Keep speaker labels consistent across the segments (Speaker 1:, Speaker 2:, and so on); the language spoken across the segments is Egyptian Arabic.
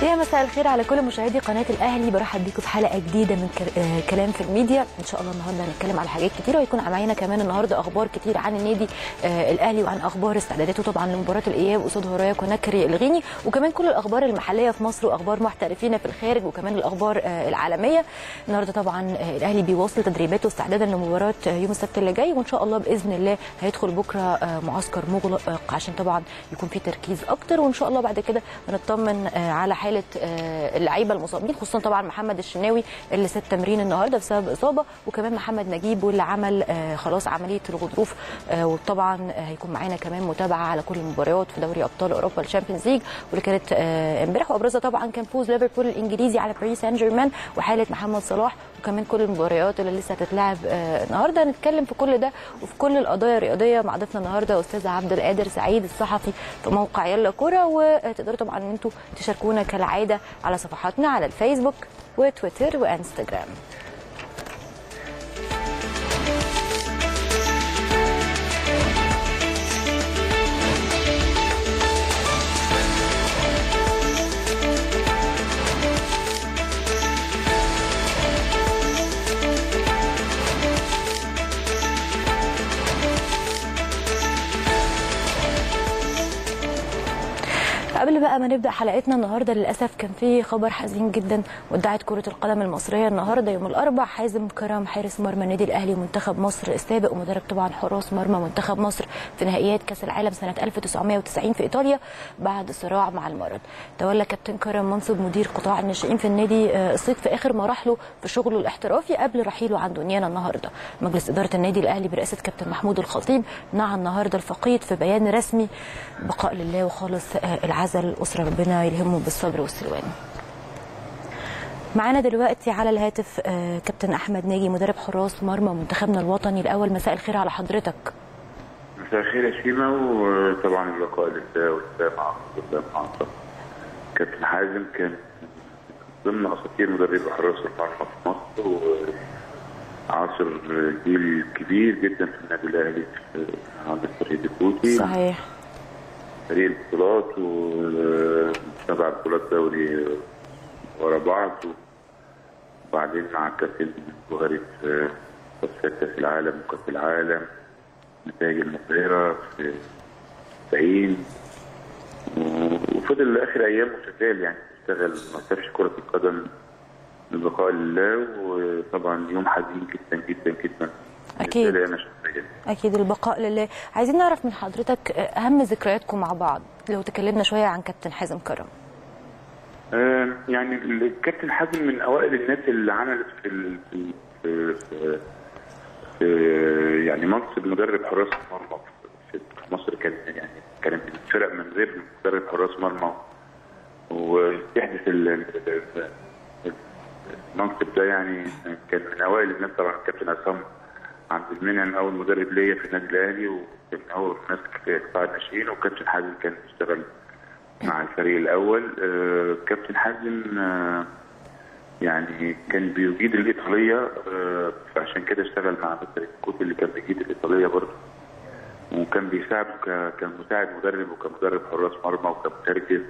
Speaker 1: يا مساء الخير على كل مشاهدي قناه الاهلي برحب بيكم في حلقه جديده من كر- آه، كلام في الميديا ان شاء الله النهارده هنتكلم على حاجات كتيره وهيكون معانا كمان النهارده اخبار كتير عن النادي آه، الاهلي وعن اخبار استعداداته طبعا لمباراه الاياب قصاد هورايا كوناكري الغيني وكمان كل الاخبار المحليه في مصر واخبار محترفين في الخارج وكمان الاخبار آه، العالميه النهارده طبعا آه، الاهلي بيواصل تدريباته استعدادا لمباراه آه، يوم السبت اللي جاي وان شاء الله باذن الله هيدخل بكره آه، معسكر مغلق عشان طبعا يكون في تركيز اكتر وان شاء الله بعد كده هنطمن آه، على حاله آه، اللعيبه المصابين خصوصا طبعا محمد الشناوي اللي ساب تمرين النهارده بسبب اصابه وكمان محمد نجيب واللي عمل آه، خلاص عمليه الغضروف آه، وطبعا آه، هيكون معانا كمان متابعه على كل المباريات في دوري ابطال اوروبا الشامبيونز ليج واللي كانت آه، امبارح وابرزها طبعا كان فوز ليفربول الانجليزي على باريس سان جيرمان وحاله محمد صلاح وكمان كل المباريات اللي لسه هتتلعب آه، النهارده هنتكلم في كل ده وفي كل القضايا الرياضيه مع ضيفنا النهارده استاذ عبد القادر سعيد الصحفي في موقع يلا كوره وتقدروا طبعا ان انتم تشاركونا كالعاده على صفحاتنا على الفيسبوك وتويتر وانستجرام قبل بقى ما نبدا حلقتنا النهارده للاسف كان في خبر حزين جدا ودعت كره القدم المصريه النهارده يوم الاربعاء حازم كرم حارس مرمى النادي الاهلي منتخب مصر السابق ومدرب طبعا حراس مرمى منتخب مصر في نهائيات كاس العالم سنه 1990 في ايطاليا بعد صراع مع المرض تولى كابتن كرم منصب مدير قطاع الناشئين في النادي آه، الصيد في اخر مراحله في شغله الاحترافي قبل رحيله عن دنيانا النهارده مجلس اداره النادي الاهلي برئاسه كابتن محمود الخطيب نعى النهارده الفقيد في بيان رسمي بقاء لله وخالص آه، العزل الاسره ربنا يلهمه بالصبر والسلوان معانا دلوقتي على الهاتف آه، كابتن احمد ناجي مدرب حراس مرمى منتخبنا الوطني الاول مساء الخير على حضرتك
Speaker 2: مساء الخير يا شيما وطبعا اللقاء لله والسلام مع الله مع الله. كابتن حازم كان ضمن اساطير مدرب حراس المرمى في مصر وعاصر جيل كبير جدا في النادي الاهلي في عند الفريق الكوتي
Speaker 1: صحيح
Speaker 2: فريق البطولات وسبع بطولات دوري ورا بعض وبعدين مع كابتن جوهري في تصفيات كاس العالم وكاس العالم نتائج المبهرة في 90 وفضل لاخر ايامه شغال يعني اشتغل ما سابش كرة القدم البقاء لله وطبعا يوم حزين جدا جدا جدا
Speaker 1: أكيد.
Speaker 2: بالنسبة لي انا شخصيا
Speaker 1: اكيد البقاء لله عايزين نعرف من حضرتك آه، اهم ذكرياتكم مع بعض لو تكلمنا شويه عن كابتن حازم كرم
Speaker 2: آه، يعني الكابتن حازم من اوائل الناس اللي عملت في ال- في في, في, في يعني منصب مدرب حراس مرمى في في مصر كان يعني كانت الفرق من غير مدرب حراس مرمى ويحدث ال- ال- ال- المنصب ده يعني كان من اوائل الناس طبعا الكابتن عصام عبد المنعم اول مدرب ليا في النادي الاهلي وكان اول ناس في قطاع الناشئين وكابتن حازم كان بيشتغل مع الفريق الاول آه، كابتن حازم آه، يعني كان بيجيد الايطاليه آه، فعشان كده اشتغل مع مستر الكوتي اللي كان بيجيد الايطاليه برضه وكان بيساعده ك- كمساعد مدرب وكمدرب حراس مرمى وكمترجم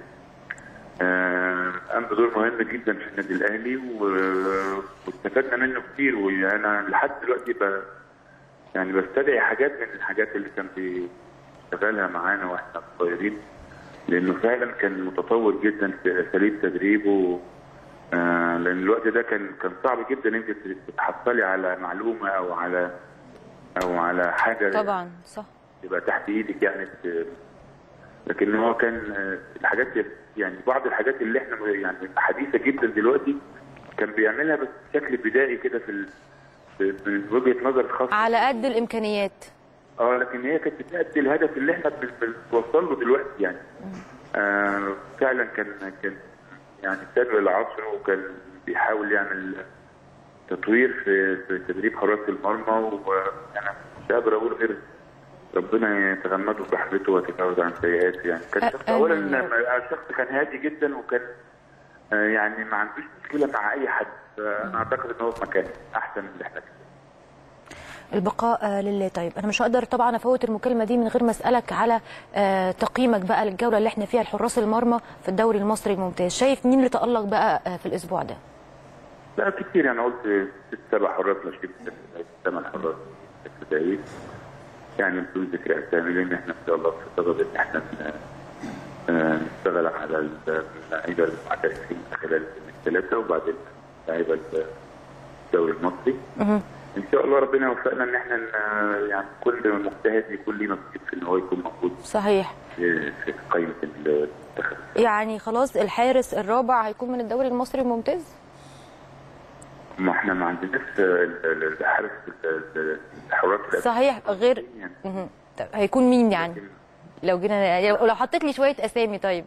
Speaker 2: آه، قام بدور مهم جدا في النادي الاهلي و- واستفدنا منه كتير وانا لحد دلوقتي ب... يعني بستدعي حاجات من الحاجات اللي كان بيشتغلها معانا واحنا صغيرين لانه فعلا كان متطور جدا في اساليب تدريبه آه لان الوقت ده كان كان صعب جدا انت تتحصلي على معلومه او على او على حاجه
Speaker 1: طبعا صح
Speaker 2: تبقى تحت ايدك يعني ت- لكن هو كان آه، الحاجات يعني بعض الحاجات اللي احنا يعني حديثه جدا دلوقتي كان بيعملها بس بشكل بدائي كده في ال- في- من وجهه نظر خاصه
Speaker 1: على قد الامكانيات
Speaker 2: اه لكن هي كانت بتأدي الهدف اللي احنا بن- بنوصل له دلوقتي يعني آه فعلا كان كان يعني سابق العصر وكان بيحاول يعمل تطوير في في تدريب حراس المرمى وانا مش قادر اقول غير ربنا يتغمده برحمته ويتجاوز عن سيئاته يعني كان
Speaker 1: أ-
Speaker 2: شخص اولا
Speaker 1: آمين يا رب.
Speaker 2: آه، شخص كان هادي جدا وكان آه، يعني ما عندوش مشكله مع اي حد فانا اعتقد ان هو في مكانه احسن من اللي احنا فيه
Speaker 1: البقاء آه، لله طيب انا مش هقدر طبعا افوت المكالمه دي من غير ما اسالك على آه، تقييمك بقى للجوله اللي احنا فيها الحراس المرمى في الدوري المصري الممتاز شايف مين اللي تالق بقى آه، في الاسبوع ده
Speaker 2: لا كتير يعني قلت ست سبع حراس مش كده ثمان حراس ابتدائي يعني بدون ذكر اسامي لان احنا ان شاء الله في صدد ان احنا ن- آه، نشتغل على اللعيبه المعترفين خلال الثلاثه وبعدين لعيبه الدوري المصري
Speaker 1: مهم.
Speaker 2: ان شاء الله ربنا يوفقنا ان احنا ن- يعني كل مجتهد يكون ليه نصيب في ان هو يكون موجود
Speaker 1: صحيح
Speaker 2: في في قائمه المنتخب
Speaker 1: يعني خلاص الحارس الرابع هيكون من الدوري المصري الممتاز
Speaker 2: ما احنا ما عندناش ال- ال- الحارس ال- ال- الحراس الأساسيين
Speaker 1: صحيح غير
Speaker 2: يعني.
Speaker 1: مهم. طب هيكون مين يعني لو جينا لو حطيت لي شويه اسامي طيب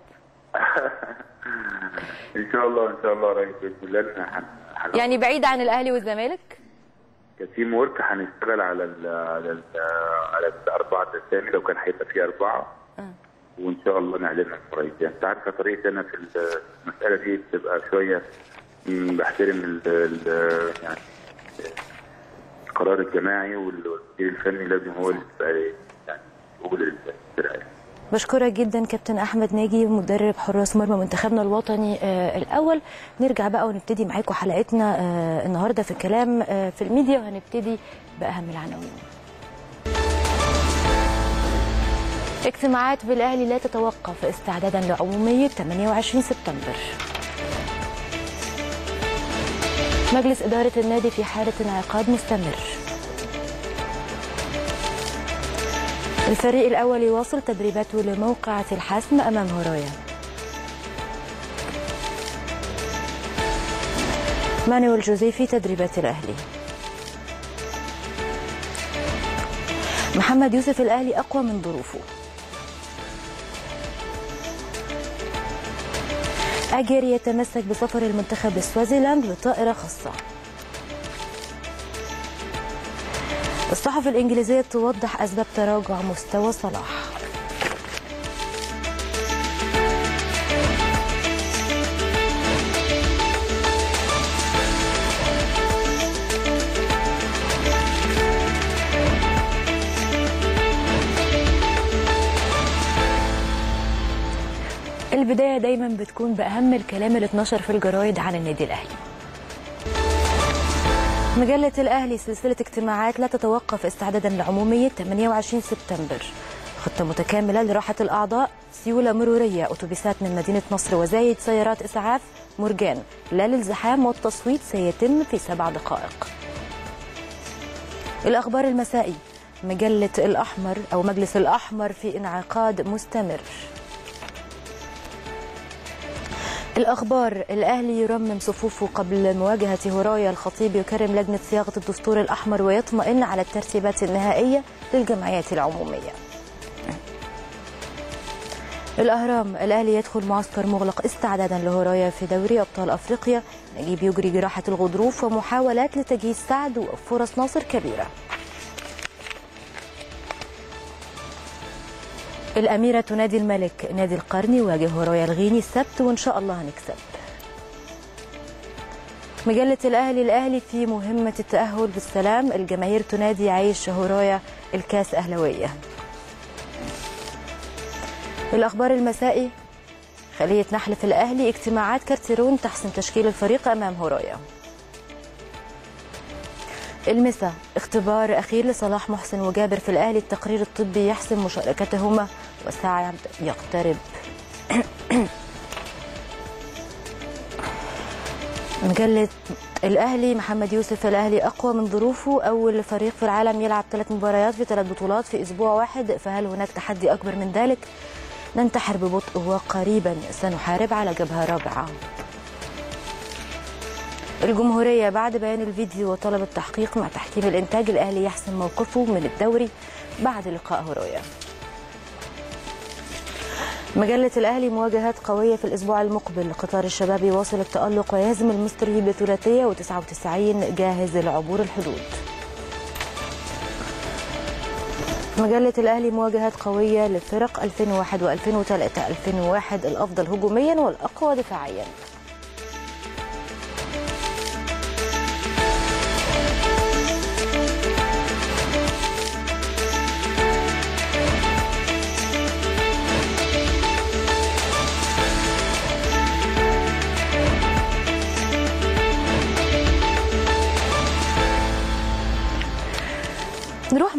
Speaker 2: ان شاء الله ان شاء الله قريب باذن الله إحنا هن- هن-
Speaker 1: يعني بعيد عن الاهلي والزمالك
Speaker 2: كتيم ورك هنشتغل على ال على ال على الاربعه الثاني لو كان هيبقى فيه اربعه وان شاء الله نعلنها قريب يعني انت عارفه طريقتي انا في المساله دي بتبقى شويه مم، بحترم ال ال يعني القرار الجماعي والمدير الفني لازم هو اللي يبقى يعني يقول الفرقه يعني.
Speaker 1: بشكرك جدا كابتن احمد ناجي مدرب حراس مرمى منتخبنا الوطني آه الاول نرجع بقى ونبتدي معاكم حلقتنا آه النهارده في كلام آه في الميديا وهنبتدي باهم العناوين اجتماعات بالاهلي لا تتوقف استعدادا لعموميه 28 سبتمبر مجلس اداره النادي في حاله انعقاد مستمر الفريق الأول يواصل تدريباته لموقعة الحسم أمام هورايا مانويل جوزيه في تدريبات الأهلي محمد يوسف الأهلي أقوى من ظروفه أجير يتمسك بسفر المنتخب لسوازيلاند بطائرة خاصة الصحف الإنجليزية توضح أسباب تراجع مستوى صلاح البداية دايما بتكون بأهم الكلام اللي اتنشر في الجرايد عن النادي الأهلي مجلة الأهلي سلسلة اجتماعات لا تتوقف استعدادا لعمومية 28 سبتمبر خطة متكاملة لراحة الأعضاء سيولة مرورية أتوبيسات من مدينة نصر وزايد سيارات إسعاف مرجان لا للزحام والتصويت سيتم في سبع دقائق الأخبار المسائي مجلة الأحمر أو مجلس الأحمر في انعقاد مستمر الأخبار الأهلي يرمم صفوفه قبل مواجهة هورايا الخطيب يكرم لجنة صياغة الدستور الأحمر ويطمئن على الترتيبات النهائية للجمعيات العمومية الأهرام الأهلي يدخل معسكر مغلق استعدادا لهورايا في دوري أبطال أفريقيا نجيب يجري جراحة الغضروف ومحاولات لتجهيز سعد وفرص ناصر كبيرة الأميرة تنادي الملك نادي القرن يواجه هورايا الغيني السبت وإن شاء الله هنكسب مجلة الأهلي الأهلي في مهمة التأهل بالسلام الجماهير تنادي عيش هورايا الكاس أهلوية الأخبار المسائي خلية نحل في الأهلي اجتماعات كارتيرون تحسم تشكيل الفريق أمام هورايا المسا اختبار أخير لصلاح محسن وجابر في الأهلي التقرير الطبي يحسم مشاركتهما والساعة يقترب مجلة الأهلي محمد يوسف الأهلي أقوى من ظروفه أول فريق في العالم يلعب ثلاث مباريات في ثلاث بطولات في أسبوع واحد فهل هناك تحدي أكبر من ذلك؟ ننتحر ببطء وقريبا سنحارب على جبهة رابعة الجمهورية بعد بيان الفيديو وطلب التحقيق مع تحكيم الإنتاج الأهلي يحسم موقفه من الدوري بعد لقاء هورايا مجلة الأهلي مواجهات قوية في الأسبوع المقبل قطار الشباب يواصل التألق ويهزم المصري بثلاثية و99 جاهز لعبور الحدود مجلة الأهلي مواجهات قوية للفرق 2001 و2003 2001 الأفضل هجوميا والأقوى دفاعيا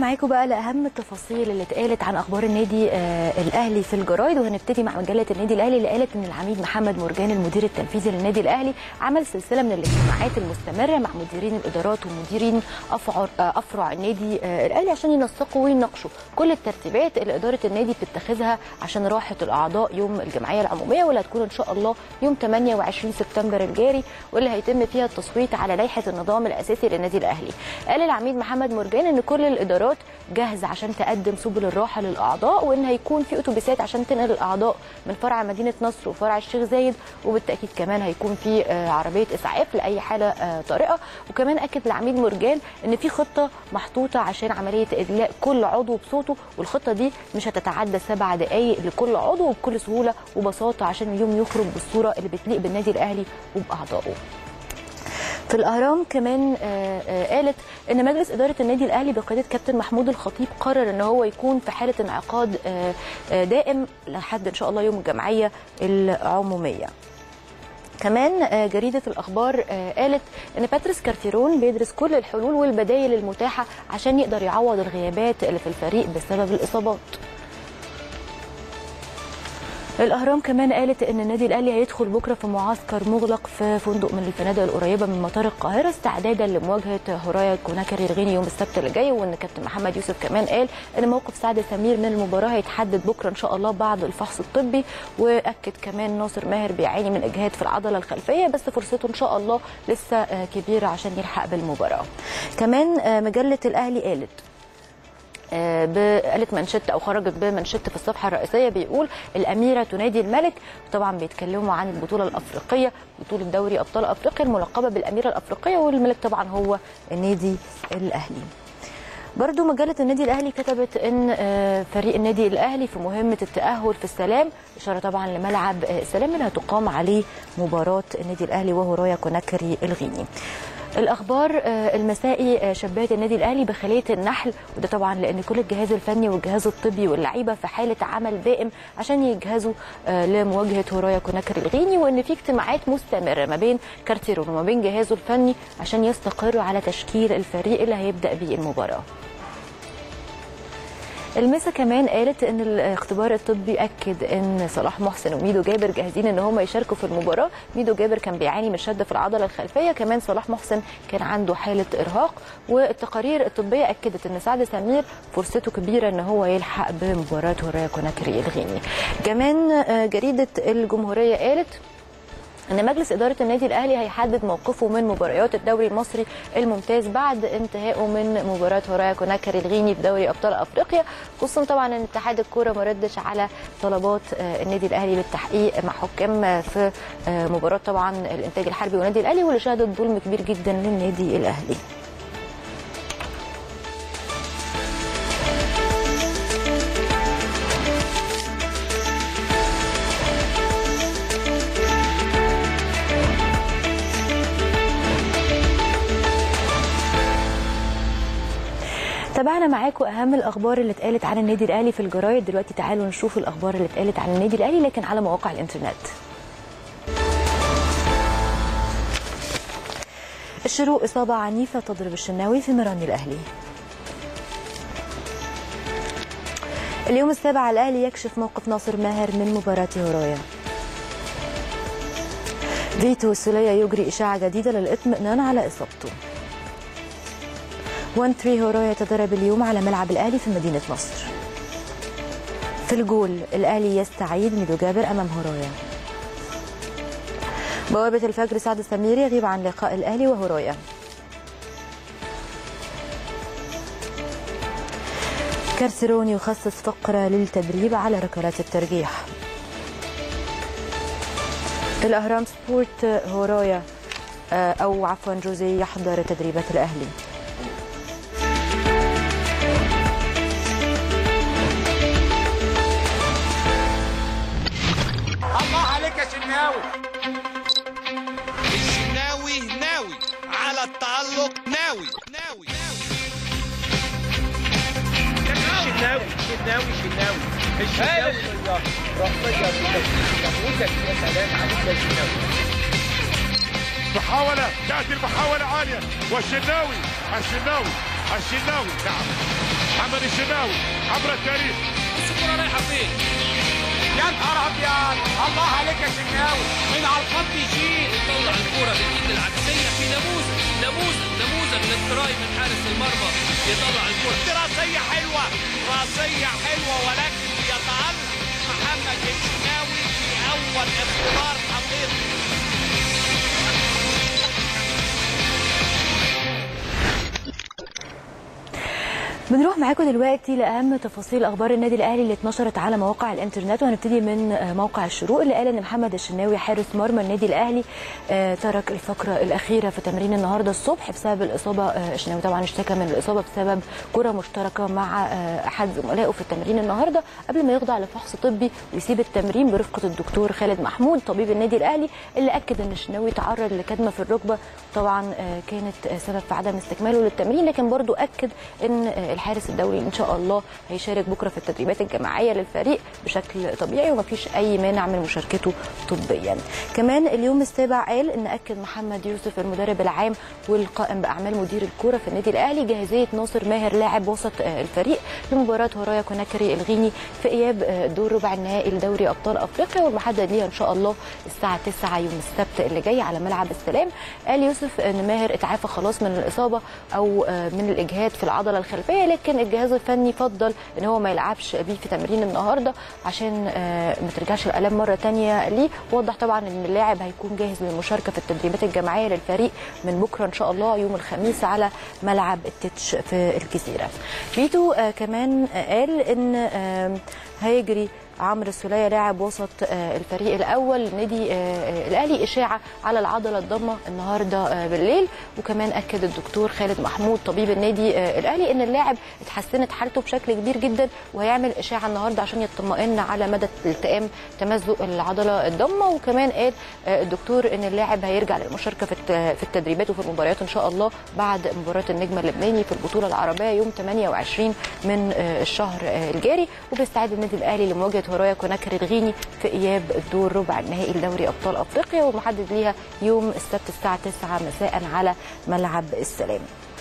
Speaker 1: معاكم بقى لاهم التفاصيل اللي اتقالت عن اخبار النادي آه الاهلي في الجرايد وهنبتدي مع مجله النادي الاهلي اللي قالت ان العميد محمد مرجان المدير التنفيذي للنادي الاهلي عمل سلسله من الاجتماعات المستمره مع مديرين الادارات ومديرين افعر آه افرع النادي آه الاهلي عشان ينسقوا ويناقشوا كل الترتيبات اللي اداره النادي بتتخذها عشان راحه الاعضاء يوم الجمعيه العموميه واللي هتكون ان شاء الله يوم 28 سبتمبر الجاري واللي هيتم فيها التصويت على لائحه النظام الاساسي للنادي الاهلي قال العميد محمد مرجان ان كل الادارات جاهزه عشان تقدم سبل الراحه للاعضاء وان هيكون في اتوبيسات عشان تنقل الاعضاء من فرع مدينه نصر وفرع الشيخ زايد وبالتاكيد كمان هيكون في عربيه اسعاف لاي حاله طارئه وكمان اكد العميد مرجان ان في خطه محطوطه عشان عمليه ادلاء كل عضو بصوته والخطه دي مش هتتعدى سبع دقائق لكل عضو وبكل سهوله وبساطه عشان اليوم يخرج بالصوره اللي بتليق بالنادي الاهلي وباعضائه في الاهرام كمان قالت ان مجلس اداره النادي الاهلي بقياده كابتن محمود الخطيب قرر ان هو يكون في حاله انعقاد دائم لحد ان شاء الله يوم الجمعيه العموميه كمان جريدة الأخبار قالت أن باتريس كارتيرون بيدرس كل الحلول والبدائل المتاحة عشان يقدر يعوض الغيابات اللي في الفريق بسبب الإصابات الاهرام كمان قالت ان النادي الاهلي هيدخل بكره في معسكر مغلق في فندق من الفنادق القريبه من مطار القاهره استعدادا لمواجهه هورايا كوناكري الغيني يوم السبت اللي جاي وان كابتن محمد يوسف كمان قال ان موقف سعد سمير من المباراه هيتحدد بكره ان شاء الله بعد الفحص الطبي واكد كمان ناصر ماهر بيعاني من اجهاد في العضله الخلفيه بس فرصته ان شاء الله لسه كبيره عشان يلحق بالمباراه كمان مجله الاهلي قالت قالت منشط او خرجت بمنشط في الصفحه الرئيسيه بيقول الاميره تنادي الملك طبعا بيتكلموا عن البطوله الافريقيه بطوله دوري ابطال افريقيا الملقبه بالاميره الافريقيه والملك طبعا هو النادي الاهلي برضو مجلة النادي الأهلي كتبت أن فريق النادي الأهلي في مهمة التأهل في السلام إشارة طبعا لملعب السلام اللي هتقام عليه مباراة النادي الأهلي وهورايا كوناكري الغيني الاخبار المسائي شبهت النادي الاهلي بخليه النحل وده طبعا لان كل الجهاز الفني والجهاز الطبي واللعيبه في حاله عمل دائم عشان يجهزوا لمواجهه هورايا كوناكر الغيني وان في اجتماعات مستمره ما بين كارتيرون وما بين جهازه الفني عشان يستقروا على تشكيل الفريق اللي هيبدا بيه المباراه المسا كمان قالت ان الاختبار الطبي اكد ان صلاح محسن وميدو جابر جاهزين ان هم يشاركوا في المباراه ميدو جابر كان بيعاني من شد في العضله الخلفيه كمان صلاح محسن كان عنده حاله ارهاق والتقارير الطبيه اكدت ان سعد سمير فرصته كبيره ان هو يلحق بمباراه هورايا كوناكري الغيني كمان جريده الجمهوريه قالت ان مجلس اداره النادي الاهلي هيحدد موقفه من مباريات الدوري المصري الممتاز بعد انتهائه من مباراه هورايا كوناكري الغيني في دوري ابطال افريقيا خصوصا طبعا ان اتحاد الكوره ما ردش على طلبات النادي الاهلي بالتحقيق مع حكام في مباراه طبعا الانتاج الحربي والنادي الاهلي واللي شهدت ظلم كبير جدا للنادي الاهلي تابعنا معاكم اهم الاخبار اللي اتقالت عن النادي الاهلي في الجرايد دلوقتي تعالوا نشوف الاخبار اللي اتقالت عن النادي الاهلي لكن على مواقع الانترنت الشروق اصابه عنيفه تضرب الشناوي في مران الاهلي اليوم السابع الاهلي يكشف موقف ناصر ماهر من مباراه هورايا فيتو السوليه يجري اشاعه جديده للاطمئنان على اصابته 1 3 هورايا يتدرب اليوم على ملعب الاهلي في مدينه نصر في الجول الاهلي يستعيد ميدو جابر امام هورايا بوابه الفجر سعد سمير يغيب عن لقاء الاهلي وهورايا كارسيرون يخصص فقره للتدريب على ركلات الترجيح الاهرام سبورت هورايا او عفوا جوزي يحضر تدريبات الاهلي
Speaker 3: الشناوي الشناوي ناوي على التألق ناوي ناوي
Speaker 4: الشناوي الشناوي الشناوي الشناوي رأسية تفوتك يا سلام عليك يا الشناوي
Speaker 5: محاولة تأتي المحاولة عالية والشناوي الشناوي الشناوي نعم محمد الشناوي عبر التاريخ
Speaker 3: بص الكرة رايحة فين
Speaker 4: يا نهار ابيض الله عليك يا شناوي
Speaker 3: من على الخط يشيل يطلع الكرة بالايد العكسية في نموذج نموذج نموذج للتراي من حارس المرمى يطلع الكرة
Speaker 4: دي راسيه حلوه راسيه حلوه ولكن يتالق محمد الشناوي في اول اختبار حقيقي
Speaker 1: بنروح معاكم دلوقتي لاهم تفاصيل اخبار النادي الاهلي اللي اتنشرت على مواقع الانترنت وهنبتدي من آه، موقع الشروق اللي قال ان محمد الشناوي حارس مرمى النادي الاهلي آه، ترك الفقره الاخيره في تمرين النهارده الصبح بسبب الاصابه آه، الشناوي طبعا اشتكى من الاصابه بسبب كره مشتركه مع آه، احد زملائه في التمرين النهارده قبل ما يخضع لفحص طبي ويسيب التمرين برفقه الدكتور خالد محمود طبيب النادي الاهلي اللي اكد ان الشناوي تعرض لكدمه في الركبه طبعا آه، كانت آه، سبب في عدم استكماله للتمرين لكن برضو اكد ان آه، الحارس الدولي ان شاء الله هيشارك بكره في التدريبات الجماعيه للفريق بشكل طبيعي ومفيش اي مانع من مشاركته طبيا كمان اليوم السابع قال ان اكد محمد يوسف المدرب العام والقائم باعمال مدير الكوره في النادي الاهلي جاهزيه ناصر ماهر لاعب وسط آه، الفريق لمباراه هورايا كوناكري الغيني في اياب آه، دور ربع النهائي لدوري ابطال افريقيا والمحدد ليها ان شاء الله الساعه 9 يوم السبت اللي جاي على ملعب السلام قال يوسف ان ماهر اتعافى خلاص من الاصابه او آه، من الاجهاد في العضله الخلفيه لكن الجهاز الفني فضل ان هو ما يلعبش بيه في تمرين النهارده عشان آه، ما ترجعش الالام مره تانية ليه وضح طبعا ان اللاعب هيكون جاهز للمشاركه في التدريبات الجماعيه للفريق من بكره ان شاء الله يوم الخميس على ملعب التتش في الجزيره بيتو آه، كمان آه، قال ان آه، هيجري عمرو السوليه لاعب وسط آه، الفريق الاول نادي آه، آه، الاهلي اشاعه على العضله الضمه النهارده آه، بالليل وكمان اكد الدكتور خالد محمود طبيب النادي آه، الاهلي ان اللاعب اتحسنت حالته بشكل كبير جدا وهيعمل اشاعه النهارده عشان يطمئن على مدى التئام تمزق العضله الضمه وكمان قال آه، الدكتور ان اللاعب هيرجع للمشاركه في الت- في التدريبات وفي المباريات ان شاء الله بعد مباراه النجم اللبناني في البطوله العربيه يوم 28 من آه، الشهر آه، الجاري وبيستعد النادي الاهلي لمواجهه هورايا كوناكري الغيني في اياب الدور ربع النهائي لدوري ابطال افريقيا ومحدد ليها يوم السبت الساعه 9 مساء على ملعب السلام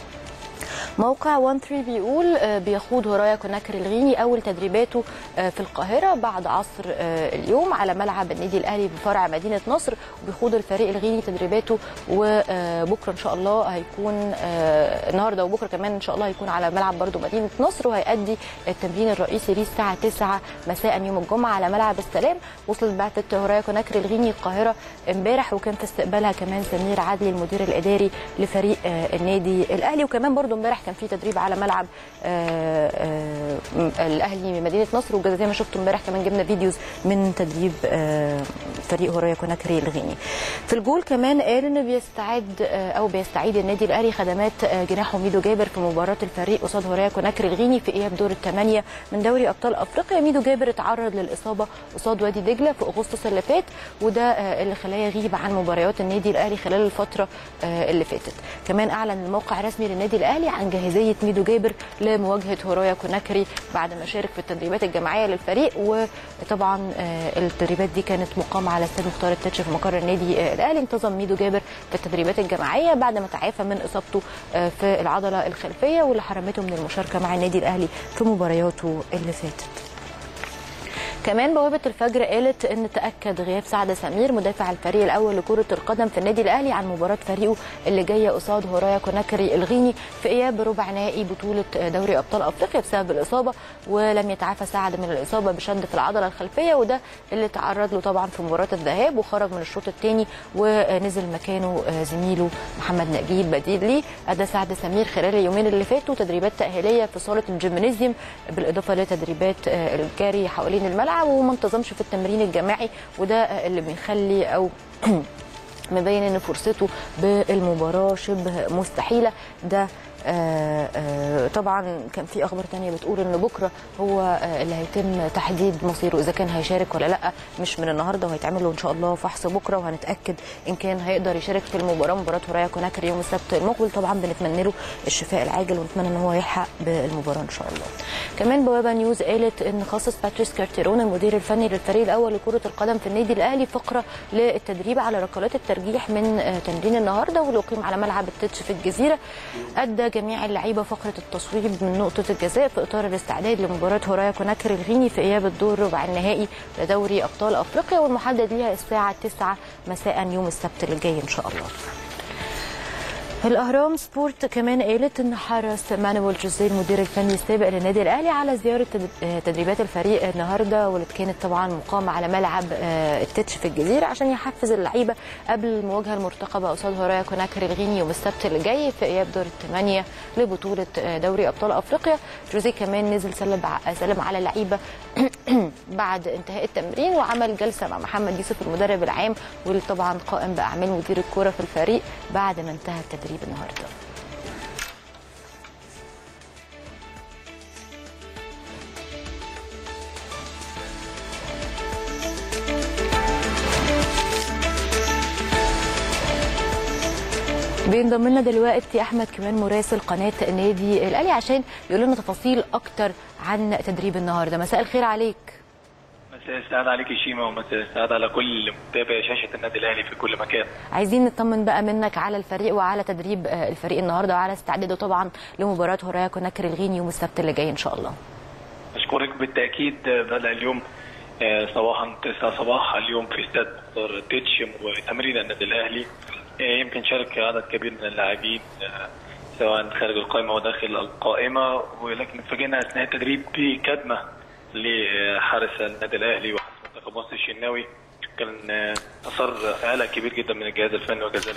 Speaker 1: موقع 1 3 بيقول آه، بيخوض هورايا كوناكري الغيني اول تدريباته آه، في القاهره بعد عصر آه، اليوم على ملعب النادي الاهلي بفرع مدينه نصر وبيخوض الفريق الغيني تدريباته وبكره ان شاء الله هيكون آه، النهارده وبكره كمان ان شاء الله هيكون على ملعب برضو مدينه نصر وهيأدي التمرين الرئيسي ليه الساعه 9 مساء يوم الجمعه على ملعب السلام وصلت بعثه هورايا كوناكري الغيني القاهره امبارح وكان في استقبالها كمان سمير عدلي المدير الاداري لفريق آه، النادي الاهلي وكمان برضو امبارح كان في تدريب على ملعب آه، آه، الاهلي من مدينه نصر وزي ما شفتوا امبارح كمان جبنا فيديوز من تدريب آه، فريق هورايا كوناكري الغيني في الجول كمان قال انه بيستعد آه، او بيستعيد النادي الاهلي خدمات آه، جناحه ميدو جابر في مباراه الفريق قصاد هورايا كوناكري الغيني في اياب دور الثمانيه من دوري ابطال افريقيا ميدو جابر اتعرض للاصابه قصاد وادي دجله في اغسطس اللي فات وده آه، اللي خلاه يغيب عن مباريات النادي الاهلي خلال الفتره آه، اللي فاتت كمان اعلن الموقع الرسمي للنادي الاهلي عن جاهزيه ميدو جابر لمواجهه هورايا كوناكري بعد ما شارك في التدريبات الجماعيه للفريق وطبعا آه، التدريبات دي كانت مقامه على استاد مختار التتش في مقر النادي آه، الاهلي انتظم ميدو جابر في التدريبات الجماعيه بعد ما تعافى من اصابته آه، في العضله الخلفيه واللي حرمته من المشاركه مع النادي الاهلي في مبارياته اللي فاتت كمان بوابة الفجر قالت ان تأكد غياب سعد سمير مدافع الفريق الاول لكرة القدم في النادي الاهلي عن مباراة فريقه اللي جاية قصاد هورايا كوناكري الغيني في اياب ربع نهائي بطولة دوري ابطال افريقيا بسبب الاصابة ولم يتعافى سعد من الاصابة بشد في العضلة الخلفية وده اللي تعرض له طبعا في مباراة الذهاب وخرج من الشوط الثاني ونزل مكانه زميله محمد نجيب بديل ليه ادى سعد سمير خلال اليومين اللي فاتوا تدريبات تأهيلية في صالة الجيمنازيوم بالاضافة لتدريبات الجري حوالين الملعب وما انتظمش في التمرين الجماعي وده اللي بيخلي او مبين ان فرصته بالمباراه شبه مستحيله ده آه آه طبعا كان في اخبار تانية بتقول ان بكره هو آه اللي هيتم تحديد مصيره اذا كان هيشارك ولا لا مش من النهارده وهيتعمل له ان شاء الله فحص بكره وهنتاكد ان كان هيقدر يشارك في المباراه مباراه هورايا كوناكري يوم السبت المقبل طبعا بنتمنى له الشفاء العاجل ونتمنى ان هو يلحق بالمباراه ان شاء الله كمان بوابه نيوز قالت ان خصص باتريس كارتيرون المدير الفني للفريق الاول لكره القدم في النادي الاهلي فقره للتدريب على ركلات الترجيح من تمرين النهارده واللي اقيم على ملعب التتش في الجزيره ادى جميع اللعيبه فقره التصويب من نقطه الجزاء في اطار الاستعداد لمباراه هورايا كوناكر الغيني في اياب الدور ربع النهائي لدوري ابطال افريقيا والمحدد ليها الساعه 9 مساء يوم السبت اللي جاي ان شاء الله. الاهرام سبورت كمان قالت ان حرص مانويل جوزيه المدير الفني السابق للنادي الاهلي على زياره تد- تدريبات الفريق النهارده واللي كانت طبعا مقامه على ملعب آه، التتش في الجزيره عشان يحفز اللعيبه قبل المواجهه المرتقبه قصاد هورايا كوناكر الغيني يوم السبت اللي جاي في اياب دور الثمانيه لبطوله آه، دوري ابطال افريقيا جوزيه كمان نزل سلم ع- سلم على اللعيبه بعد انتهاء التمرين وعمل جلسه مع محمد يوسف المدرب العام واللي طبعا قائم باعمال مدير الكوره في الفريق بعد ما انتهى التدريب النهارده بينضم لنا دلوقتي احمد كمان مراسل قناه النادي الاهلي عشان يقول لنا تفاصيل اكتر عن تدريب النهارده مساء الخير عليك
Speaker 6: مساء السعادة عليك يا شيماء ومساء السعادة على كل متابع شاشة النادي الأهلي في كل مكان.
Speaker 1: عايزين نطمن بقى منك على الفريق وعلى تدريب آه، الفريق النهارده وعلى استعداده طبعا لمباراه هورايا كوناكر الغيني يوم السبت اللي جاي ان شاء الله
Speaker 6: أشكرك بالتأكيد بدأ اليوم آه، صباحا 9 صباح اليوم في استاد مختار تيتش وتمرين النادي الأهلي آه، يمكن شارك عدد كبير من اللاعبين آه، سواء خارج القائمة وداخل القائمة ولكن فاجئنا أثناء التدريب بكدمة لحارس النادي الأهلي وحارس منتخب مصر الشناوي كان آه، أثر قلق كبير جدا من الجهاز الفني وكذلك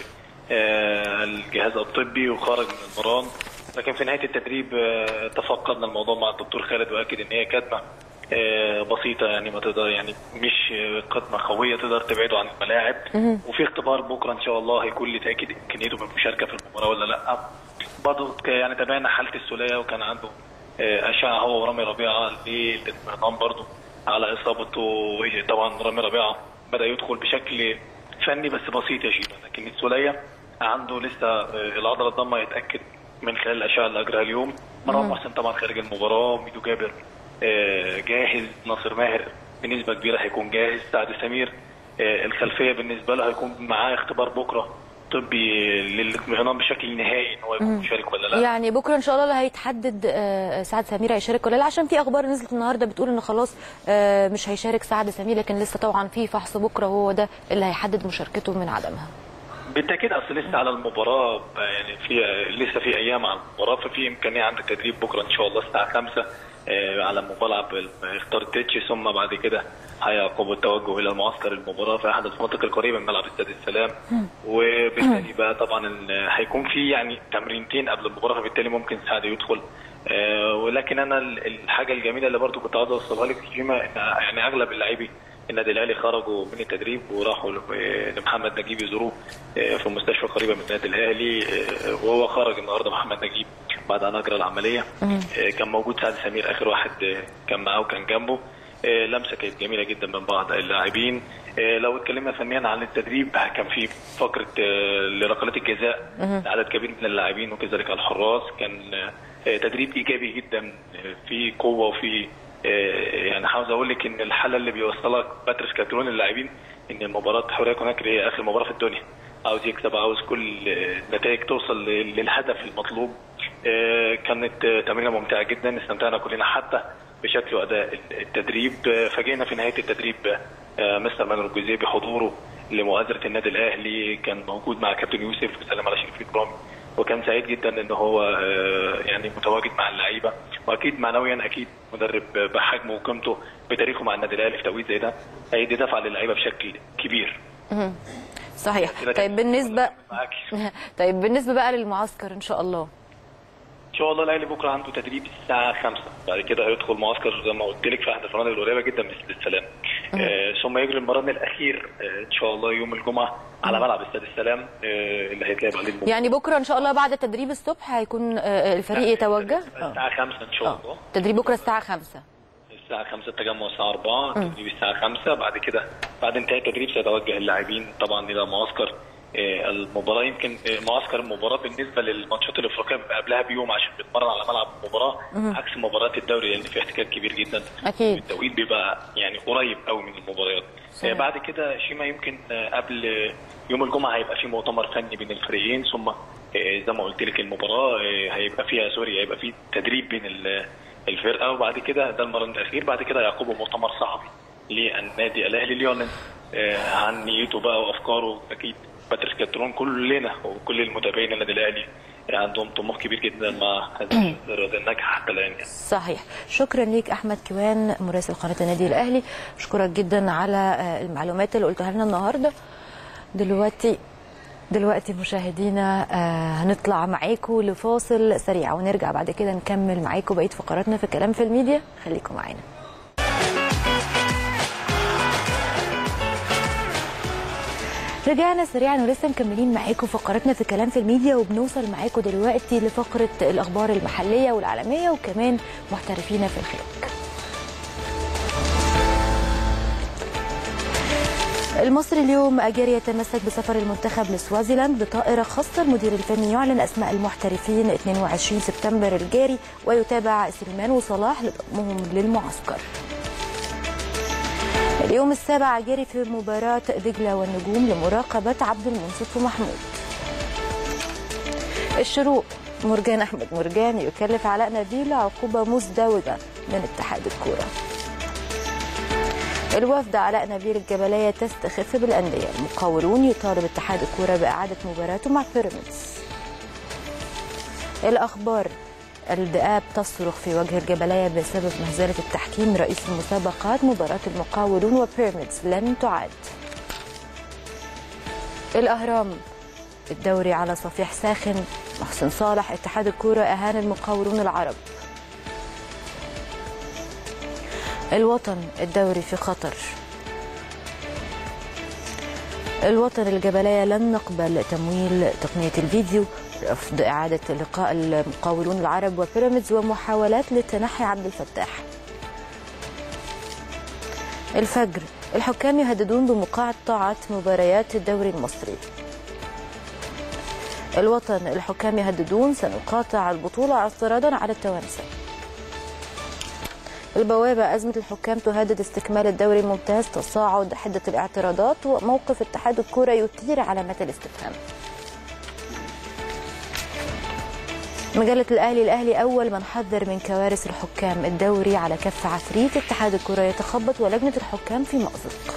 Speaker 6: آه، الجهاز الطبي وخرج من المران لكن في نهايه التدريب آه، تفقدنا الموضوع مع الدكتور خالد واكد ان هي كدمه آه، بسيطه يعني ما تقدر يعني مش آه، كدمه قويه تقدر تبعده عن الملاعب وفي اختبار بكره ان شاء الله هيكون لتاكيد امكانيته بالمشاركه في المباراه ولا لا برضه ك- يعني تابعنا حاله السوليه وكان عنده آه، اشعه هو ورامي ربيعه للاطمئنان برضه على اصابته طبعا رامي ربيعه بدا يدخل بشكل فني بس بسيط يا شيماء لكن السوليه عنده لسه آه، العضله الضمه يتاكد من خلال الاشعه اللي اجراها اليوم مروان محسن طبعا خارج المباراه ميدو جابر آه، جاهز ناصر ماهر بنسبه كبيره هيكون جاهز سعد سمير آه، الخلفيه بالنسبه له هيكون معاه اختبار بكره طبي للاطمئنان بشكل نهائي ان هو يكون مشارك ولا لا
Speaker 1: يعني بكره ان شاء الله اللي هيتحدد آه، سعد سمير هيشارك ولا لا عشان في اخبار نزلت النهارده بتقول ان خلاص آه، مش هيشارك سعد سمير لكن لسه طبعا في فحص بكره هو ده اللي هيحدد مشاركته من عدمها
Speaker 6: بالتاكيد اصل لسه على المباراه يعني في لسه في ايام على المباراه ففي امكانيه عند التدريب بكره ان شاء الله الساعه 5 آه، على ملعب اختار تيتش ثم بعد كده هيعقب التوجه الى المعسكر المباراه في احد المناطق القريبه من ملعب استاد السلام وبالتالي بقى طبعا ال- هيكون في يعني تمرينتين قبل المباراه فبالتالي ممكن سعد يدخل آه، ولكن انا ال- الحاجه الجميله اللي برضو كنت عاوز اوصلها لك فيما ان يعني اغلب اللاعبين النادي الاهلي خرجوا من التدريب وراحوا ل- لمحمد نجيب يزوروه آه، في مستشفى قريبه من النادي الاهلي آه، وهو خرج النهارده محمد نجيب بعد ان اجرى العمليه آه، كان موجود سعد سمير اخر واحد آه، كان معاه وكان جنبه آه، لمسه كانت جميله جدا من بعض اللاعبين آه، لو اتكلمنا فنيا عن التدريب كان في فقره آه، لركلات الجزاء عدد كبير من اللاعبين وكذلك الحراس كان آه، تدريب ايجابي جدا آه، في قوه وفي آه، يعني عاوز اقول لك ان الحاله اللي بيوصلها باتريس كاترون للاعبين ان مباراه حوريه كوناكري هي اخر مباراه في الدنيا عاوز يكسب عاوز كل آه، النتائج توصل ل- للهدف المطلوب آه، كانت آه، تمرينه ممتعه جدا استمتعنا كلنا حتى بشكل واداء التدريب آه، فاجئنا في نهايه التدريب آه، مستر مانويل الجوزيه بحضوره لمؤازره النادي الاهلي كان موجود مع كابتن يوسف وسلم على شريف اكرامي وكان سعيد جدا ان هو آه، يعني متواجد مع اللعيبه واكيد معنويا اكيد مدرب بحجمه وقيمته بتاريخه مع النادي الاهلي في توقيت زي ده هيدي دفعه للعيبه بشكل كبير
Speaker 1: صحيح طيب بالنسبه
Speaker 6: معاكي
Speaker 1: طيب بالنسبه بقى للمعسكر ان شاء الله
Speaker 6: ان شاء الله الاهلي بكره عنده تدريب الساعه 5 بعد كده هيدخل معسكر زي ما قلت لك في احد الفنادق القريبه جدا من استاد السلام آه ثم يجري المران الاخير آه ان شاء الله يوم الجمعه على ملعب استاد السلام آه اللي هيتلعب عليه المباراه
Speaker 1: يعني بكره ان شاء الله بعد التدريب الصبح هيكون آه، الفريق يتوجه آه.
Speaker 6: الساعه 5 ان شاء الله
Speaker 1: اه تدريب بكره الساعه 5
Speaker 6: الساعة 5 التجمع الساعة 4 التدريب الساعة 5 بعد كده بعد انتهاء التدريب سيتوجه اللاعبين طبعا إلى معسكر آه، المباراه يمكن آه، معسكر المباراه بالنسبه للماتشات الافريقيه بيبقى قبلها بيوم عشان بنتمرن على ملعب المباراه عكس مباريات الدوري لان في احتكاك كبير جدا
Speaker 1: أكيد.
Speaker 6: التوقيت بيبقى يعني قريب قوي من المباريات
Speaker 1: صحيح.
Speaker 6: آه، بعد كده شيما يمكن آه، قبل آه، يوم الجمعه هيبقى في مؤتمر فني بين الفريقين ثم آه، زي ما قلت لك المباراه آه، هيبقى فيها سوري هيبقى في تدريب بين ال- الفرقه وبعد كده ده المرن الاخير بعد كده يعقبه مؤتمر صحفي للنادي الاهلي ليعلن آه، عن نيته بقى وافكاره اكيد باتريس كاترون كلنا وكل المتابعين النادي الاهلي عندهم طموح كبير جدا مع هذه الرياضه الناجحه حتى الان يعني.
Speaker 1: صحيح شكرا ليك احمد كيوان مراسل قناه النادي الاهلي اشكرك جدا على آه، المعلومات اللي قلتها لنا النهارده دلوقتي دلوقتي مشاهدينا آه، هنطلع معاكم لفاصل سريع ونرجع بعد كده نكمل معاكم بقيه فقراتنا في كلام في الميديا خليكم معانا رجعنا سريعا ولسه مكملين معاكم فقراتنا في كلام في الميديا وبنوصل معاكم دلوقتي لفقره الاخبار المحليه والعالميه وكمان محترفين في الخارج المصري اليوم أجاري يتمسك بسفر المنتخب لسوازيلاند بطائرة خاصة المدير الفني يعلن أسماء المحترفين 22 سبتمبر الجاري ويتابع سليمان وصلاح لضمهم للمعسكر اليوم السابع جاري في مباراة دجلة والنجوم لمراقبة عبد المنصف محمود الشروق مرجان أحمد مرجان يكلف علاء نبيل عقوبة مزدوجة من اتحاد الكورة الوفد علاء نبيل الجبلية تستخف بالأندية المقاولون يطالب اتحاد الكورة بإعادة مباراته مع بيراميدز الأخبار الذئاب تصرخ في وجه الجبلية بسبب مهزلة التحكيم رئيس المسابقات مباراة المقاولون وبيراميدز لن تعاد الأهرام الدوري على صفيح ساخن محسن صالح اتحاد الكورة أهان المقاولون العرب الوطن الدوري في خطر الوطن الجبلية لن نقبل تمويل تقنية الفيديو رفض إعادة لقاء المقاولون العرب وبيراميدز ومحاولات لتنحي عبد الفتاح الفجر الحكام يهددون بمقاطعة مباريات الدوري المصري الوطن الحكام يهددون سنقاطع البطولة اعتراضا على التوانسة البوابة أزمة الحكام تهدد استكمال الدوري الممتاز تصاعد حدة الاعتراضات وموقف اتحاد الكرة يثير علامات الاستفهام مجلة الأهلي الأهلي أول من حذر من كوارث الحكام الدوري على كف عفريت اتحاد الكرة يتخبط ولجنة الحكام في مأزق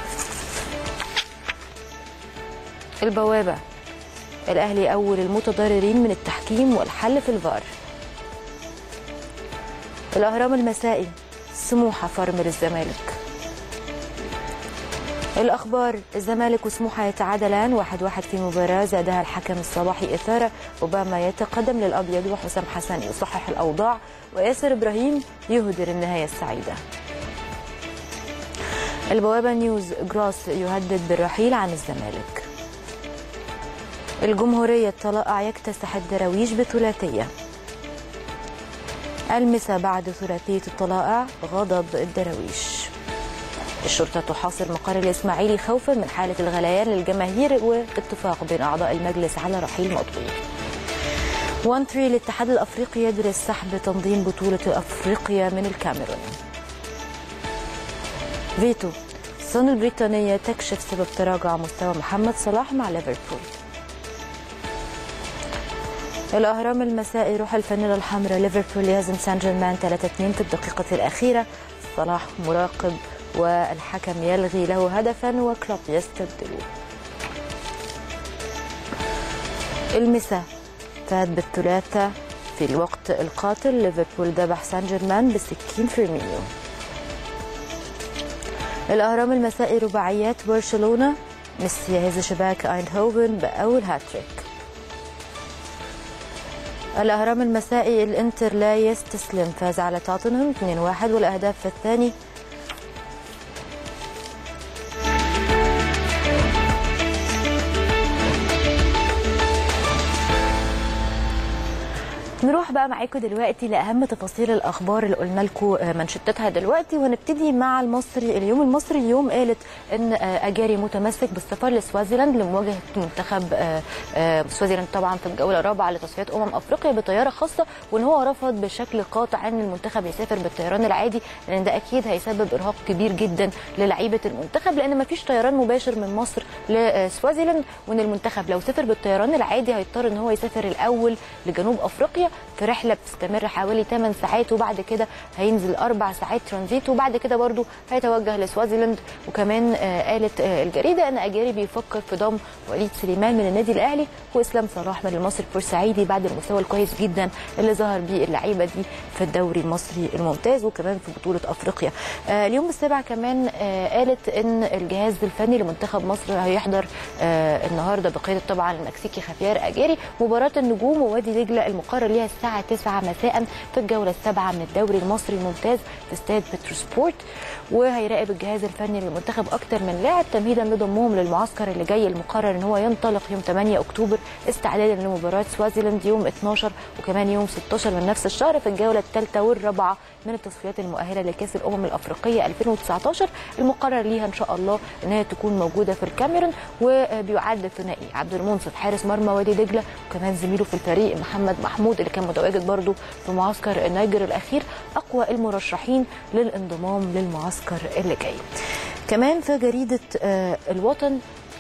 Speaker 1: البوابة الأهلي أول المتضررين من التحكيم والحل في الفار الأهرام المسائي سموحة فرمل الزمالك الأخبار الزمالك وسموحة يتعادلان واحد واحد في مباراة زادها الحكم الصباحي إثارة أوباما يتقدم للأبيض وحسام حسن يصحح الأوضاع وياسر إبراهيم يهدر النهاية السعيدة البوابة نيوز جراس يهدد بالرحيل عن الزمالك الجمهورية الطلائع يكتسح الدراويش بثلاثية المسا بعد ثلاثية الطلائع غضب الدراويش الشرطة تحاصر مقر الإسماعيلي خوفا من حالة الغليان للجماهير واتفاق بين أعضاء المجلس على رحيل مطلوب 1 3 الاتحاد الأفريقي يدرس سحب تنظيم بطولة أفريقيا من الكاميرون فيتو الصن البريطانية تكشف سبب تراجع مستوى محمد صلاح مع ليفربول الأهرام المسائي روح الفانيلا الحمراء ليفربول يهزم سان جيرمان 3-2 في الدقيقة الأخيرة صلاح مراقب والحكم يلغي له هدفا وكلوب يستبدله المساء فات بالثلاثة في الوقت القاتل ليفربول ذبح سان جيرمان بسكين فيرمينيو الأهرام المسائي رباعيات برشلونة ميسي يهز شباك ايندهوفن بأول هاتريك الأهرام المسائي الإنتر لا يستسلم فاز على توتنهام 2-1 والأهداف في الثاني نروح بقى معاكم دلوقتي لاهم تفاصيل الاخبار اللي قلنا لكم منشطتها دلوقتي وهنبتدي مع المصري اليوم المصري اليوم قالت ان اجاري متمسك بالسفر لسوازيلاند لمواجهه منتخب سوازيلاند طبعا في الجوله الرابعه لتصفيات امم افريقيا بطياره خاصه وان هو رفض بشكل قاطع ان المنتخب يسافر بالطيران العادي لان ده اكيد هيسبب ارهاق كبير جدا للعيبه المنتخب لان ما فيش طيران مباشر من مصر لسوازيلاند وان المنتخب لو سافر بالطيران العادي هيضطر ان هو يسافر الاول لجنوب افريقيا في رحله بتستمر حوالي 8 ساعات وبعد كده هينزل اربع ساعات ترانزيت وبعد كده برده هيتوجه لسوازيلاند وكمان قالت الجريده ان اجاري بيفكر في ضم وليد سليمان من النادي الاهلي واسلام صلاح من المصري البورسعيدي بعد المستوى الكويس جدا اللي ظهر بيه اللعيبه دي في الدوري المصري الممتاز وكمان في بطوله افريقيا اليوم السابع كمان قالت ان الجهاز الفني لمنتخب مصر هيحضر النهارده بقياده طبعا المكسيكي خافير اجاري مباراه النجوم ووادي دجله المقرر ليها الساعه 9 مساء في الجوله السابعه من الدوري المصري الممتاز في استاد بتروسبورت وهيراقب الجهاز الفني للمنتخب اكتر من لاعب تمهيدا لضمهم للمعسكر اللي جاي المقرر ان هو ينطلق يوم 8 اكتوبر استعدادا لمباراه سوازيلاند يوم 12 وكمان يوم 16 من نفس الشهر في الجوله الثالثه والرابعه من التصفيات المؤهله لكاس الامم الافريقيه 2019 المقرر ليها ان شاء الله ان هي تكون موجوده في الكاميرون وبيعد الثنائي عبد المنصف حارس مرمى وادي دجله وكمان زميله في الفريق محمد محمود اللي كان متواجد برضه في معسكر النيجر الاخير اقوى المرشحين للانضمام للمعسكر اللي جاي. كمان في جريده الوطن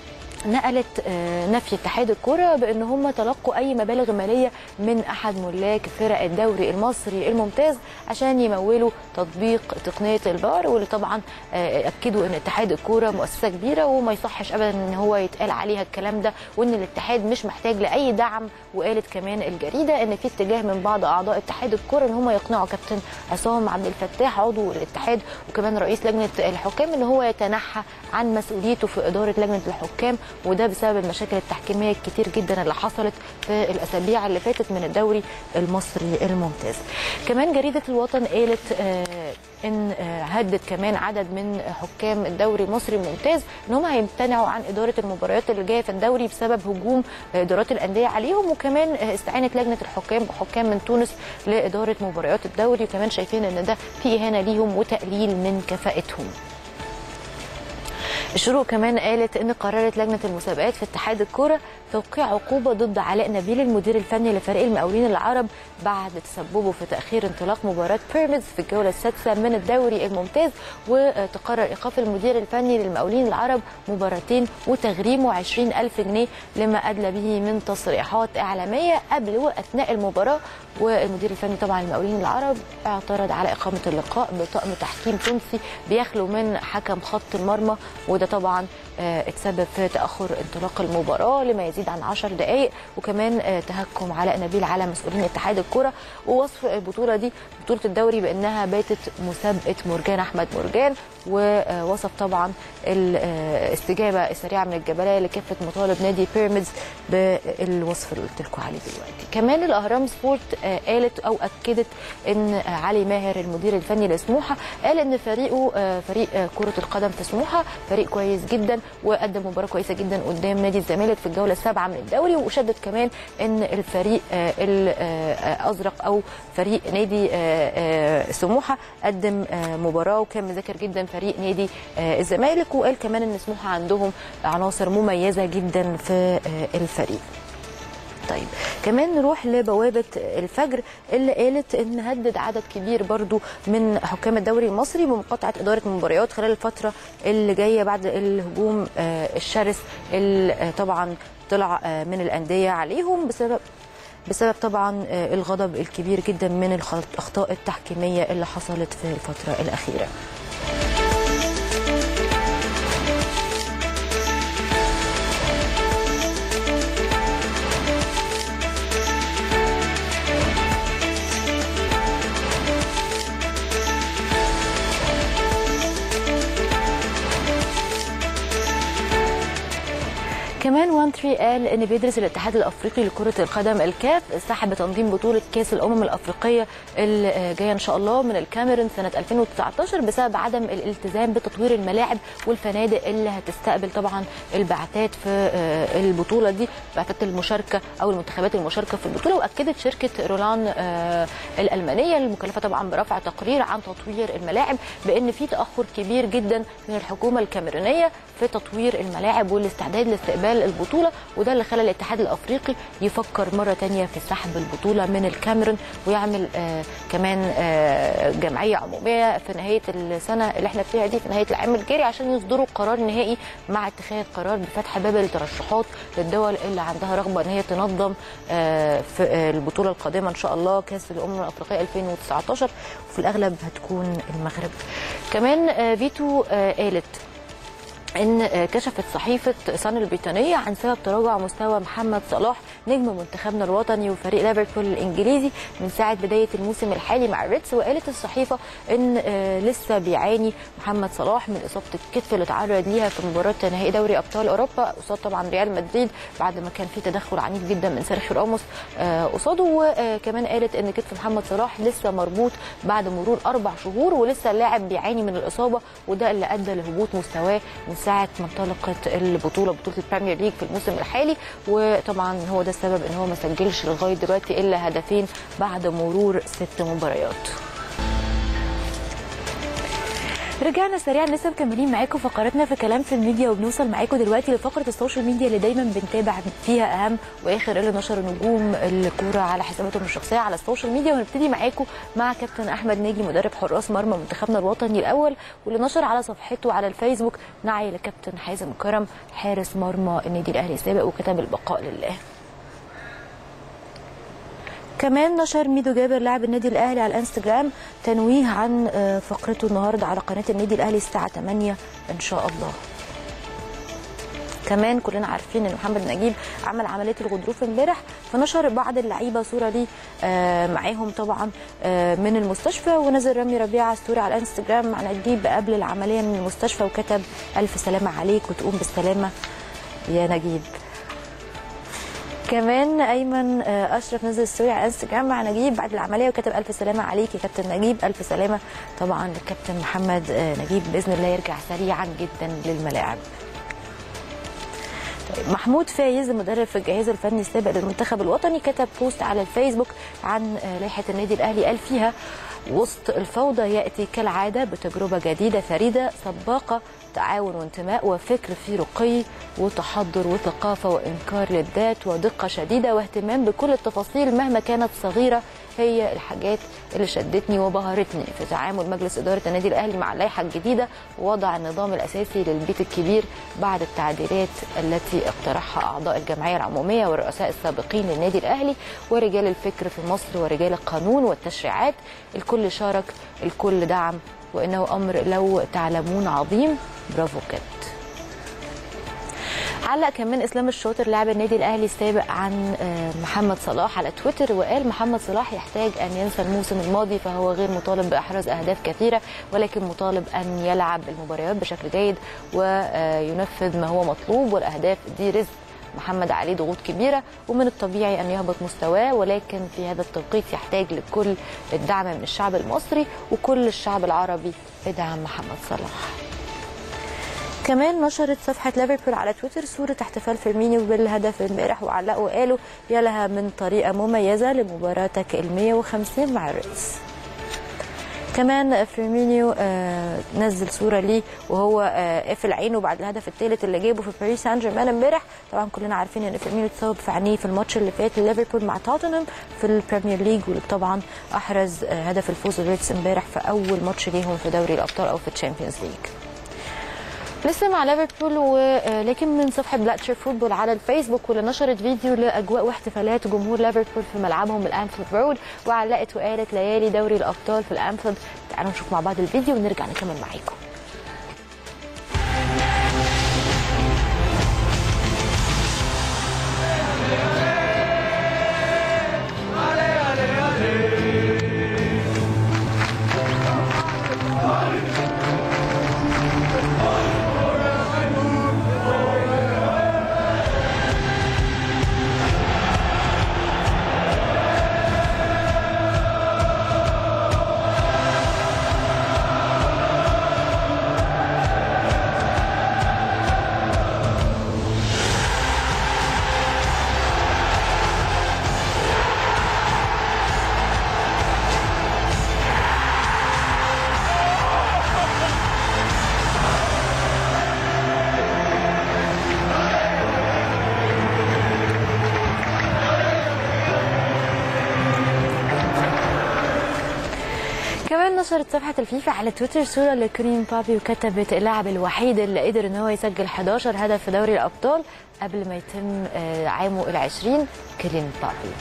Speaker 1: نقلت نفي اتحاد الكره بان هم تلقوا اي مبالغ ماليه من احد ملاك فرق الدوري المصري الممتاز عشان يمولوا تطبيق تقنيه الفار واللي طبعا اكدوا ان اتحاد الكوره مؤسسه كبيره وما يصحش ابدا ان هو يتقال عليها الكلام ده وان الاتحاد مش محتاج لاي دعم وقالت كمان الجريده ان في اتجاه من بعض اعضاء اتحاد الكوره ان هم يقنعوا كابتن عصام عبد الفتاح عضو الاتحاد وكمان رئيس لجنه الحكام ان هو يتنحى عن مسؤوليته في اداره لجنه الحكام وده بسبب المشاكل التحكيميه الكتير جدا اللي حصلت في الاسابيع اللي فاتت من الدوري المصري الممتاز. كمان جريده الوطن قالت آه ان هدد كمان عدد من حكام الدوري المصري الممتاز ان هم هيمتنعوا عن اداره المباريات اللي جايه في الدوري بسبب هجوم ادارات الانديه عليهم وكمان استعانت لجنه الحكام بحكام من تونس لاداره مباريات الدوري وكمان شايفين ان ده في اهانه ليهم وتقليل من كفاءتهم. الشروق كمان قالت ان قررت لجنه المسابقات في اتحاد الكوره توقيع عقوبه ضد علاء نبيل المدير الفني لفريق المقاولين العرب بعد تسببه في تاخير انطلاق مباراه بيراميدز في الجوله السادسه من الدوري الممتاز وتقرر ايقاف المدير الفني للمقاولين العرب مباراتين وتغريمه 20 ألف جنيه لما ادلى به من تصريحات اعلاميه قبل واثناء المباراه والمدير الفني طبعا المقاولين العرب اعترض على اقامه اللقاء بطقم تحكيم تونسي بيخلو من حكم خط المرمى وده طبعا اتسبب في تاخر انطلاق المباراه لما يزيد عن 10 دقائق وكمان تهكم علاء نبيل على مسؤولين اتحاد الكره ووصف البطوله دي بطوله الدوري بانها باتت مسابقه مرجان احمد مرجان ووصف طبعا الاستجابه السريعه من الجبليه لكافه مطالب نادي بيراميدز بالوصف اللي قلت لكم عليه دلوقتي كمان الاهرام سبورت قالت او اكدت ان علي ماهر المدير الفني لسموحه قال ان فريقه فريق كره القدم في سموحه فريق كويس جدا وقدم مباراه كويسه جدا قدام نادي الزمالك في الجوله السابعه من الدوري وشدد كمان ان الفريق الازرق او فريق نادي سموحه قدم مباراه وكان مذاكر جدا فريق نادي الزمالك وقال كمان ان سموحه عندهم عناصر مميزه جدا في الفريق طيب كمان نروح لبوابه الفجر اللي قالت ان هدد عدد كبير برضو من حكام الدوري المصري بمقاطعه اداره المباريات خلال الفتره اللي جايه بعد الهجوم الشرس اللي طبعا طلع من الانديه عليهم بسبب بسبب طبعا الغضب الكبير جدا من الاخطاء التحكيميه اللي حصلت في الفتره الاخيره كمان وان تري قال ان بيدرس الاتحاد الافريقي لكره القدم الكاف سحب تنظيم بطوله كاس الامم الافريقيه اللي جايه ان شاء الله من الكاميرون سنه 2019 بسبب عدم الالتزام بتطوير الملاعب والفنادق اللي هتستقبل طبعا البعثات في آه، البطوله دي بعثات المشاركه او المنتخبات المشاركه في البطوله واكدت شركه رولان آه، الالمانيه المكلفه طبعا برفع تقرير عن تطوير الملاعب بان في تاخر كبير جدا من الحكومه الكاميرونيه في تطوير الملاعب والاستعداد لاستقبال البطوله وده اللي خلى الاتحاد الافريقي يفكر مره تانية في سحب البطوله من الكاميرون ويعمل آه كمان آه جمعيه عموميه في نهايه السنه اللي احنا فيها دي في نهايه العام الجاري عشان يصدروا قرار نهائي مع اتخاذ قرار بفتح باب الترشحات للدول اللي عندها رغبه ان هي تنظم آه في آه البطوله القادمه ان شاء الله كاس الامم الافريقيه 2019 وفي الاغلب هتكون المغرب كمان آه فيتو آه قالت ان كشفت صحيفه سان البريطانيه عن سبب تراجع مستوى محمد صلاح نجم منتخبنا الوطني وفريق ليفربول الانجليزي من ساعه بدايه الموسم الحالي مع الريدز وقالت الصحيفه ان آه، لسه بيعاني محمد صلاح من اصابه الكتف اللي تعرض ليها في مباراه نهائي دوري ابطال اوروبا قصاد طبعا ريال مدريد بعد ما كان في تدخل عنيف جدا من سيرخيو راموس آه، قصاده وكمان قالت ان كتف محمد صلاح لسه مربوط بعد مرور اربع شهور ولسه اللاعب بيعاني من الاصابه وده اللي ادى لهبوط مستواه من ساعه ما انطلقت البطوله بطوله البريمير ليج في الموسم الحالي وطبعا هو ده السبب ان هو ما سجلش لغايه دلوقتي الا هدفين بعد مرور ست مباريات رجعنا سريعا لسه مكملين معاكم فقراتنا في كلام في الميديا وبنوصل معاكم دلوقتي لفقره السوشيال ميديا اللي دايما بنتابع فيها اهم واخر اللي نشر نجوم الكوره على حساباتهم الشخصيه على السوشيال ميديا ونبتدي معاكم مع كابتن احمد ناجي مدرب حراس مرمى منتخبنا الوطني الاول واللي نشر على صفحته على الفيسبوك نعي لكابتن حازم كرم حارس مرمى النادي الاهلي السابق وكتب البقاء لله كمان نشر ميدو جابر لاعب النادي الاهلي على الانستجرام تنويه عن آه، فقرته النهارده على قناه النادي الاهلي الساعه 8 ان شاء الله كمان كلنا عارفين ان محمد نجيب عمل عمليه الغضروف امبارح فنشر بعض اللعيبه صوره ليه آه، معاهم طبعا آه، من المستشفى ونزل رامي ربيعه ستوري على الانستجرام مع نجيب قبل العمليه من المستشفى وكتب الف سلامه عليك وتقوم بالسلامه يا نجيب كمان ايمن آه، اشرف نزل ستوري على انستجرام مع نجيب بعد العمليه وكتب الف سلامه عليك يا كابتن نجيب الف سلامه طبعا للكابتن محمد آه، نجيب باذن الله يرجع سريعا جدا للملاعب طيب محمود فايز المدرب في الجهاز الفني السابق للمنتخب الوطني كتب بوست على الفيسبوك عن آه، لائحه النادي الاهلي قال فيها وسط الفوضى ياتي كالعاده بتجربه جديده فريده سباقه تعاون وانتماء وفكر فيه رقي وتحضر وثقافه وانكار للذات ودقه شديده واهتمام بكل التفاصيل مهما كانت صغيره هي الحاجات اللي شدتني وبهرتني في تعامل مجلس اداره النادي الاهلي مع اللائحه الجديده ووضع النظام الاساسي للبيت الكبير بعد التعديلات التي اقترحها اعضاء الجمعيه العموميه والرؤساء السابقين للنادي الاهلي ورجال الفكر في مصر ورجال القانون والتشريعات الكل شارك الكل دعم وانه امر لو تعلمون عظيم برافو كات علق كمان اسلام الشاطر لاعب النادي الاهلي السابق عن آه، محمد صلاح على تويتر وقال محمد صلاح يحتاج ان ينسى الموسم الماضي فهو غير مطالب باحراز اهداف كثيره ولكن مطالب ان يلعب المباريات بشكل جيد وينفذ ما هو مطلوب والاهداف دي رزق محمد عليه ضغوط كبيره ومن الطبيعي ان يهبط مستواه ولكن في هذا التوقيت يحتاج لكل الدعم من الشعب المصري وكل الشعب العربي ادعم محمد صلاح كمان نشرت صفحة ليفربول على تويتر صورة احتفال فيرمينيو بالهدف امبارح وعلقوا قالوا يا لها من طريقة مميزة لمباراتك ال 150 مع الريدز كمان فيرمينيو آه نزل صوره ليه وهو آه قافل عينه بعد الهدف الثالث اللي جابه في باريس سان جيرمان امبارح طبعا كلنا عارفين ان فيرمينيو اتصاب في عينيه في الماتش اللي فات لليفربول مع توتنهام في البريمير ليج واللي طبعا احرز آه هدف الفوز الريدز امبارح في اول ماتش ليهم في دوري الابطال او في الشامبيونز ليج لسه مع ليفربول ولكن من صفحه بلاتشر فوتبول على الفيسبوك واللي نشرت فيديو لاجواء واحتفالات جمهور ليفربول في ملعبهم الانفيلد رود وعلقت وقالت ليالي دوري الابطال في الانفيلد تعالوا نشوف مع بعض الفيديو ونرجع نكمل معاكم نشرت صفحه الفيفا على تويتر صوره لكريم بابي وكتبت اللاعب الوحيد اللي قدر ان هو يسجل 11 هدف في دوري الابطال قبل ما يتم آه، عامه العشرين كريم بابي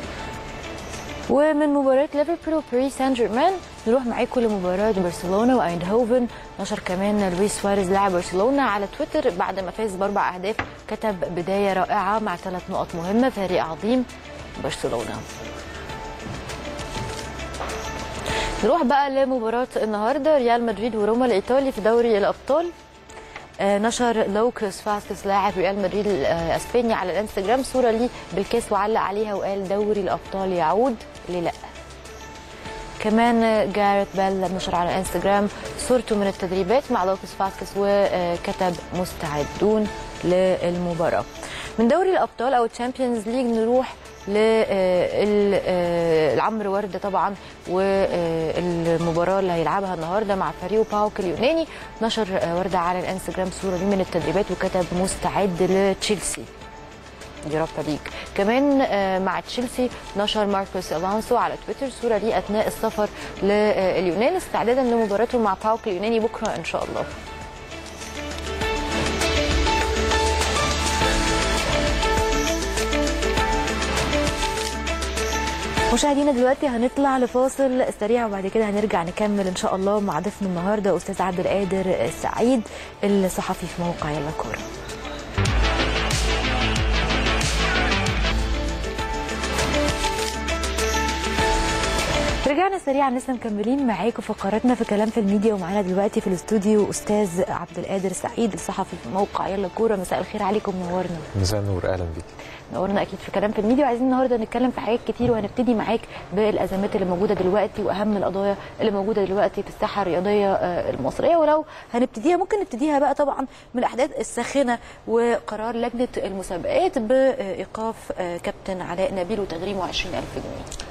Speaker 1: ومن مباراة ليفربول وباريس سان جيرمان نروح معاكم لمباراة برشلونة وايندهوفن نشر كمان لويس سواريز لاعب برشلونة على تويتر بعد ما فاز بأربع أهداف كتب بداية رائعة مع ثلاث نقط مهمة فريق عظيم برشلونة نروح بقى لمباراة النهاردة ريال مدريد وروما الإيطالي في دوري الأبطال آه، نشر لوكاس فاسكس لاعب ريال مدريد الاسباني على الانستجرام صوره ليه بالكاس وعلق عليها وقال دوري الابطال يعود ليه لا كمان آه، جاريت بيل نشر على الانستجرام صورته من التدريبات مع لوكاس فاسكس وكتب مستعدون للمباراه من دوري الابطال او الشامبيونز ليج نروح لعمرو ورده طبعا والمباراه اللي هيلعبها النهارده مع فريقه باوك اليوناني نشر آه، ورده على الانستجرام صوره ليه من التدريبات وكتب مستعد لتشيلسي يوروبا ليج كمان آه، مع تشيلسي نشر ماركوس الونسو على تويتر صوره ليه اثناء السفر لليونان استعدادا لمباراته مع باوك اليوناني بكره ان شاء الله مشاهدينا دلوقتي هنطلع لفاصل سريع وبعد كده هنرجع نكمل ان شاء الله مع ضيفنا النهارده استاذ عبد القادر السعيد الصحفي في موقع يلا كوره رجعنا سريعا لسه مكملين معاكم فقراتنا في كلام في الميديا ومعانا دلوقتي في الاستوديو استاذ عبد القادر سعيد الصحفي في موقع يلا كوره مساء الخير عليكم منورنا
Speaker 7: مساء النور اهلا بيك
Speaker 1: نورنا اكيد في كلام في الميديا وعايزين النهارده نتكلم في حاجات كتير وهنبتدي معاك بالازمات اللي موجوده دلوقتي واهم القضايا اللي موجوده دلوقتي في الساحه الرياضيه آه، المصريه ولو هنبتديها ممكن نبتديها بقى طبعا من الاحداث الساخنه وقرار لجنه المسابقات بايقاف آه، كابتن علاء نبيل وتغريمه 20000 جنيه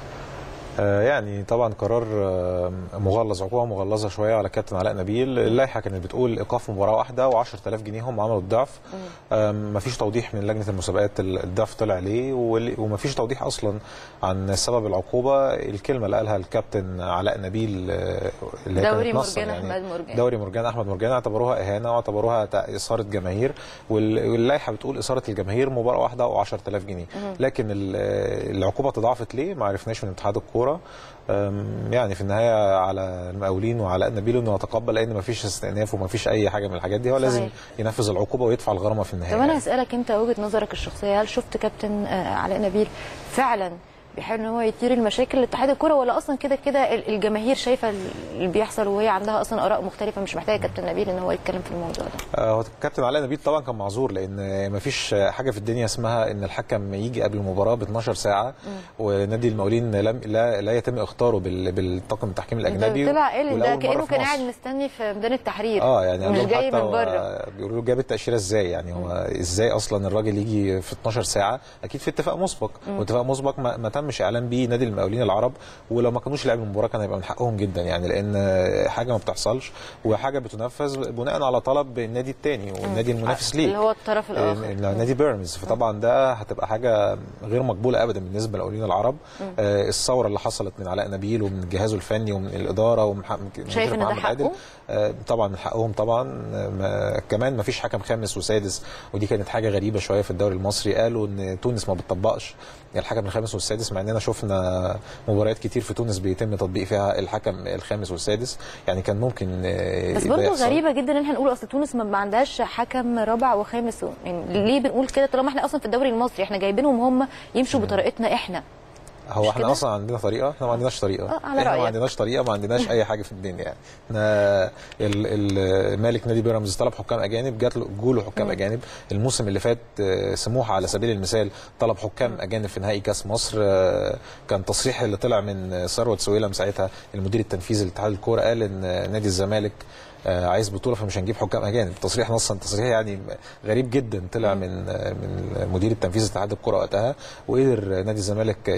Speaker 7: آه يعني طبعا قرار آه مغلظ عقوبه مغلظه شويه على كابتن علاء نبيل اللائحه كانت بتقول ايقاف مباراه واحده و10000 جنيه هم عملوا الضعف آه مفيش توضيح من لجنه المسابقات ال- الضعف طلع ليه وال- ومفيش توضيح اصلا عن سبب العقوبه الكلمه اللي قالها الكابتن علاء نبيل آه اللي هي
Speaker 1: دوري
Speaker 7: كانت نصا
Speaker 1: مرجان أحمد مرجان.
Speaker 7: دوري مرجان احمد مرجان اعتبروها اهانه واعتبروها تع- اثاره جماهير وال- واللائحه بتقول اثاره الجماهير مباراه واحده و10000 جنيه لكن ال- العقوبه تضاعفت ليه ما عرفناش من اتحاد الكوره أم، يعني في النهايه على المقاولين وعلى نبيل انه يتقبل لان ما فيش استئناف وما فيش اي حاجه من الحاجات دي هو
Speaker 1: صحيح.
Speaker 7: لازم ينفذ العقوبه ويدفع الغرامه في النهايه
Speaker 1: طب انا
Speaker 7: يعني.
Speaker 1: هسالك انت وجهه نظرك الشخصيه هل شفت كابتن آه، علاء نبيل فعلا بيحاول ان هو يثير المشاكل لاتحاد الكره ولا اصلا كده كده ال- الجماهير شايفه اللي بيحصل وهي عندها اصلا اراء مختلفه مش محتاجه كابتن نبيل ان هو يتكلم في الموضوع ده
Speaker 7: آه، هو الكابتن علاء نبيل طبعا كان معذور لان ما فيش حاجه في الدنيا اسمها ان الحكم يجي قبل المباراه ب 12 ساعه ونادي المقاولين لم لا, لا يتم اختاره بال- بالطاقم التحكيم الاجنبي
Speaker 1: طلع قال ده
Speaker 7: والأول مرة
Speaker 1: كانه
Speaker 7: في
Speaker 1: كان
Speaker 7: مصر.
Speaker 1: قاعد مستني في ميدان التحرير
Speaker 7: اه يعني
Speaker 1: مش
Speaker 7: قال لهم
Speaker 1: جاي
Speaker 7: حتى
Speaker 1: من
Speaker 7: هو
Speaker 1: بره
Speaker 7: بيقولوا له جاب التاشيره ازاي يعني هو ازاي اصلا الراجل يجي في 12 ساعه اكيد في اتفاق مسبق واتفاق مسبق ما, ما تمش اعلان بيه نادي المقاولين العرب ولو ما كانوش لعبوا المباراه كان هيبقى من حقهم جدا يعني لان حاجه ما بتحصلش وحاجه بتنفذ بناء على طلب النادي الثاني والنادي المنافس ليه
Speaker 1: اللي هو الطرف الاخر
Speaker 7: آه، نادي بيراميدز فطبعا ده هتبقى حاجه غير مقبوله ابدا بالنسبه للاولين العرب آه، الثوره اللي حصلت من علاء نبيل ومن جهازه الفني ومن الاداره ومن
Speaker 1: شايف إن ده حقه؟
Speaker 7: آه، طبعا من حقهم طبعا آه، ما كمان ما فيش حكم خامس وسادس ودي كانت حاجه غريبه شويه في الدوري المصري قالوا ان تونس ما بتطبقش الحكم الخامس والسادس مع اننا شفنا مباريات كتير في تونس بيتم تطبيق فيها الحكم الخامس والسادس يعني كان ممكن آه،
Speaker 1: بس
Speaker 7: ده
Speaker 1: برضه
Speaker 7: يحصل.
Speaker 1: غريبه جدا ان احنا نقول اصل تونس ما ما عندهاش حكم رابع وخامس يعني ليه بنقول كده طالما احنا اصلا في الدوري المصري احنا جايبينهم هم يمشوا بطريقتنا احنا
Speaker 7: هو
Speaker 1: مش
Speaker 7: احنا
Speaker 1: كده؟
Speaker 7: اصلا عندنا طريقه احنا ما عندناش طريقه
Speaker 1: آه، على
Speaker 7: احنا
Speaker 1: رأيك.
Speaker 7: ما عندناش طريقه ما عندناش اي حاجه في الدنيا يعني احنا ال- ال- مالك نادي بيراميدز طلب حكام اجانب جات له جوله حكام اجانب الموسم اللي فات آه، سموحه على سبيل المثال طلب حكام اجانب في نهائي كاس مصر آه، كان تصريح اللي طلع من آه، ثروت سويلم ساعتها المدير التنفيذي لاتحاد الكوره قال ان آه، نادي الزمالك آه، عايز بطوله فمش هنجيب حكام اجانب تصريح نصا تصريح يعني غريب جدا طلع من آه، من المدير التنفيذي لاتحاد الكوره وقتها وقدر نادي الزمالك يحقق اللقب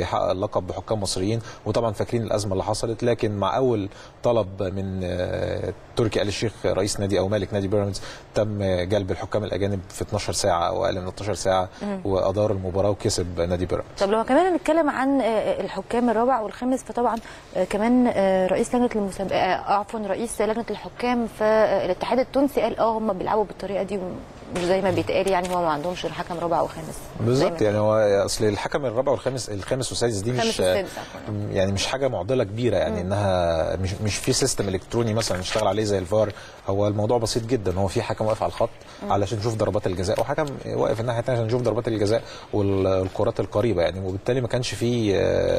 Speaker 7: اللقب بحكام مصريين وطبعا فاكرين الازمه اللي حصلت لكن مع اول طلب من آه، تركي آل الشيخ رئيس نادي او مالك نادي بيراميدز تم جلب الحكام الاجانب في 12 ساعه او اقل من 12 ساعه وادار المباراه وكسب نادي بيراميدز
Speaker 1: طب لو كمان هنتكلم عن آه، الحكام الرابع والخامس فطبعا آه، كمان آه، رئيس لجنه المسابقه آه، عفوا رئيس لجنه الحكام في آه، الاتحاد التونسي قال اه هم بيلعبوا بالطريقه دي مش زي ما بيتقال يعني هو ما عندهمش غير حكم رابع وخامس
Speaker 7: بالظبط
Speaker 1: زي ما-
Speaker 7: يعني هو اصل الحكم الرابع والخامس الخامس والسادس دي
Speaker 1: الخامس
Speaker 7: مش
Speaker 1: والسادس عفواً.
Speaker 7: يعني مش حاجه معضله كبيره يعني انها مش مش في سيستم الكتروني مثلا نشتغل عليه زي الفار هو الموضوع بسيط جدا هو في حكم واقف على الخط علشان نشوف ضربات الجزاء وحكم واقف الناحيه الثانيه عشان نشوف ضربات الجزاء والكرات القريبه يعني وبالتالي ما كانش في آه،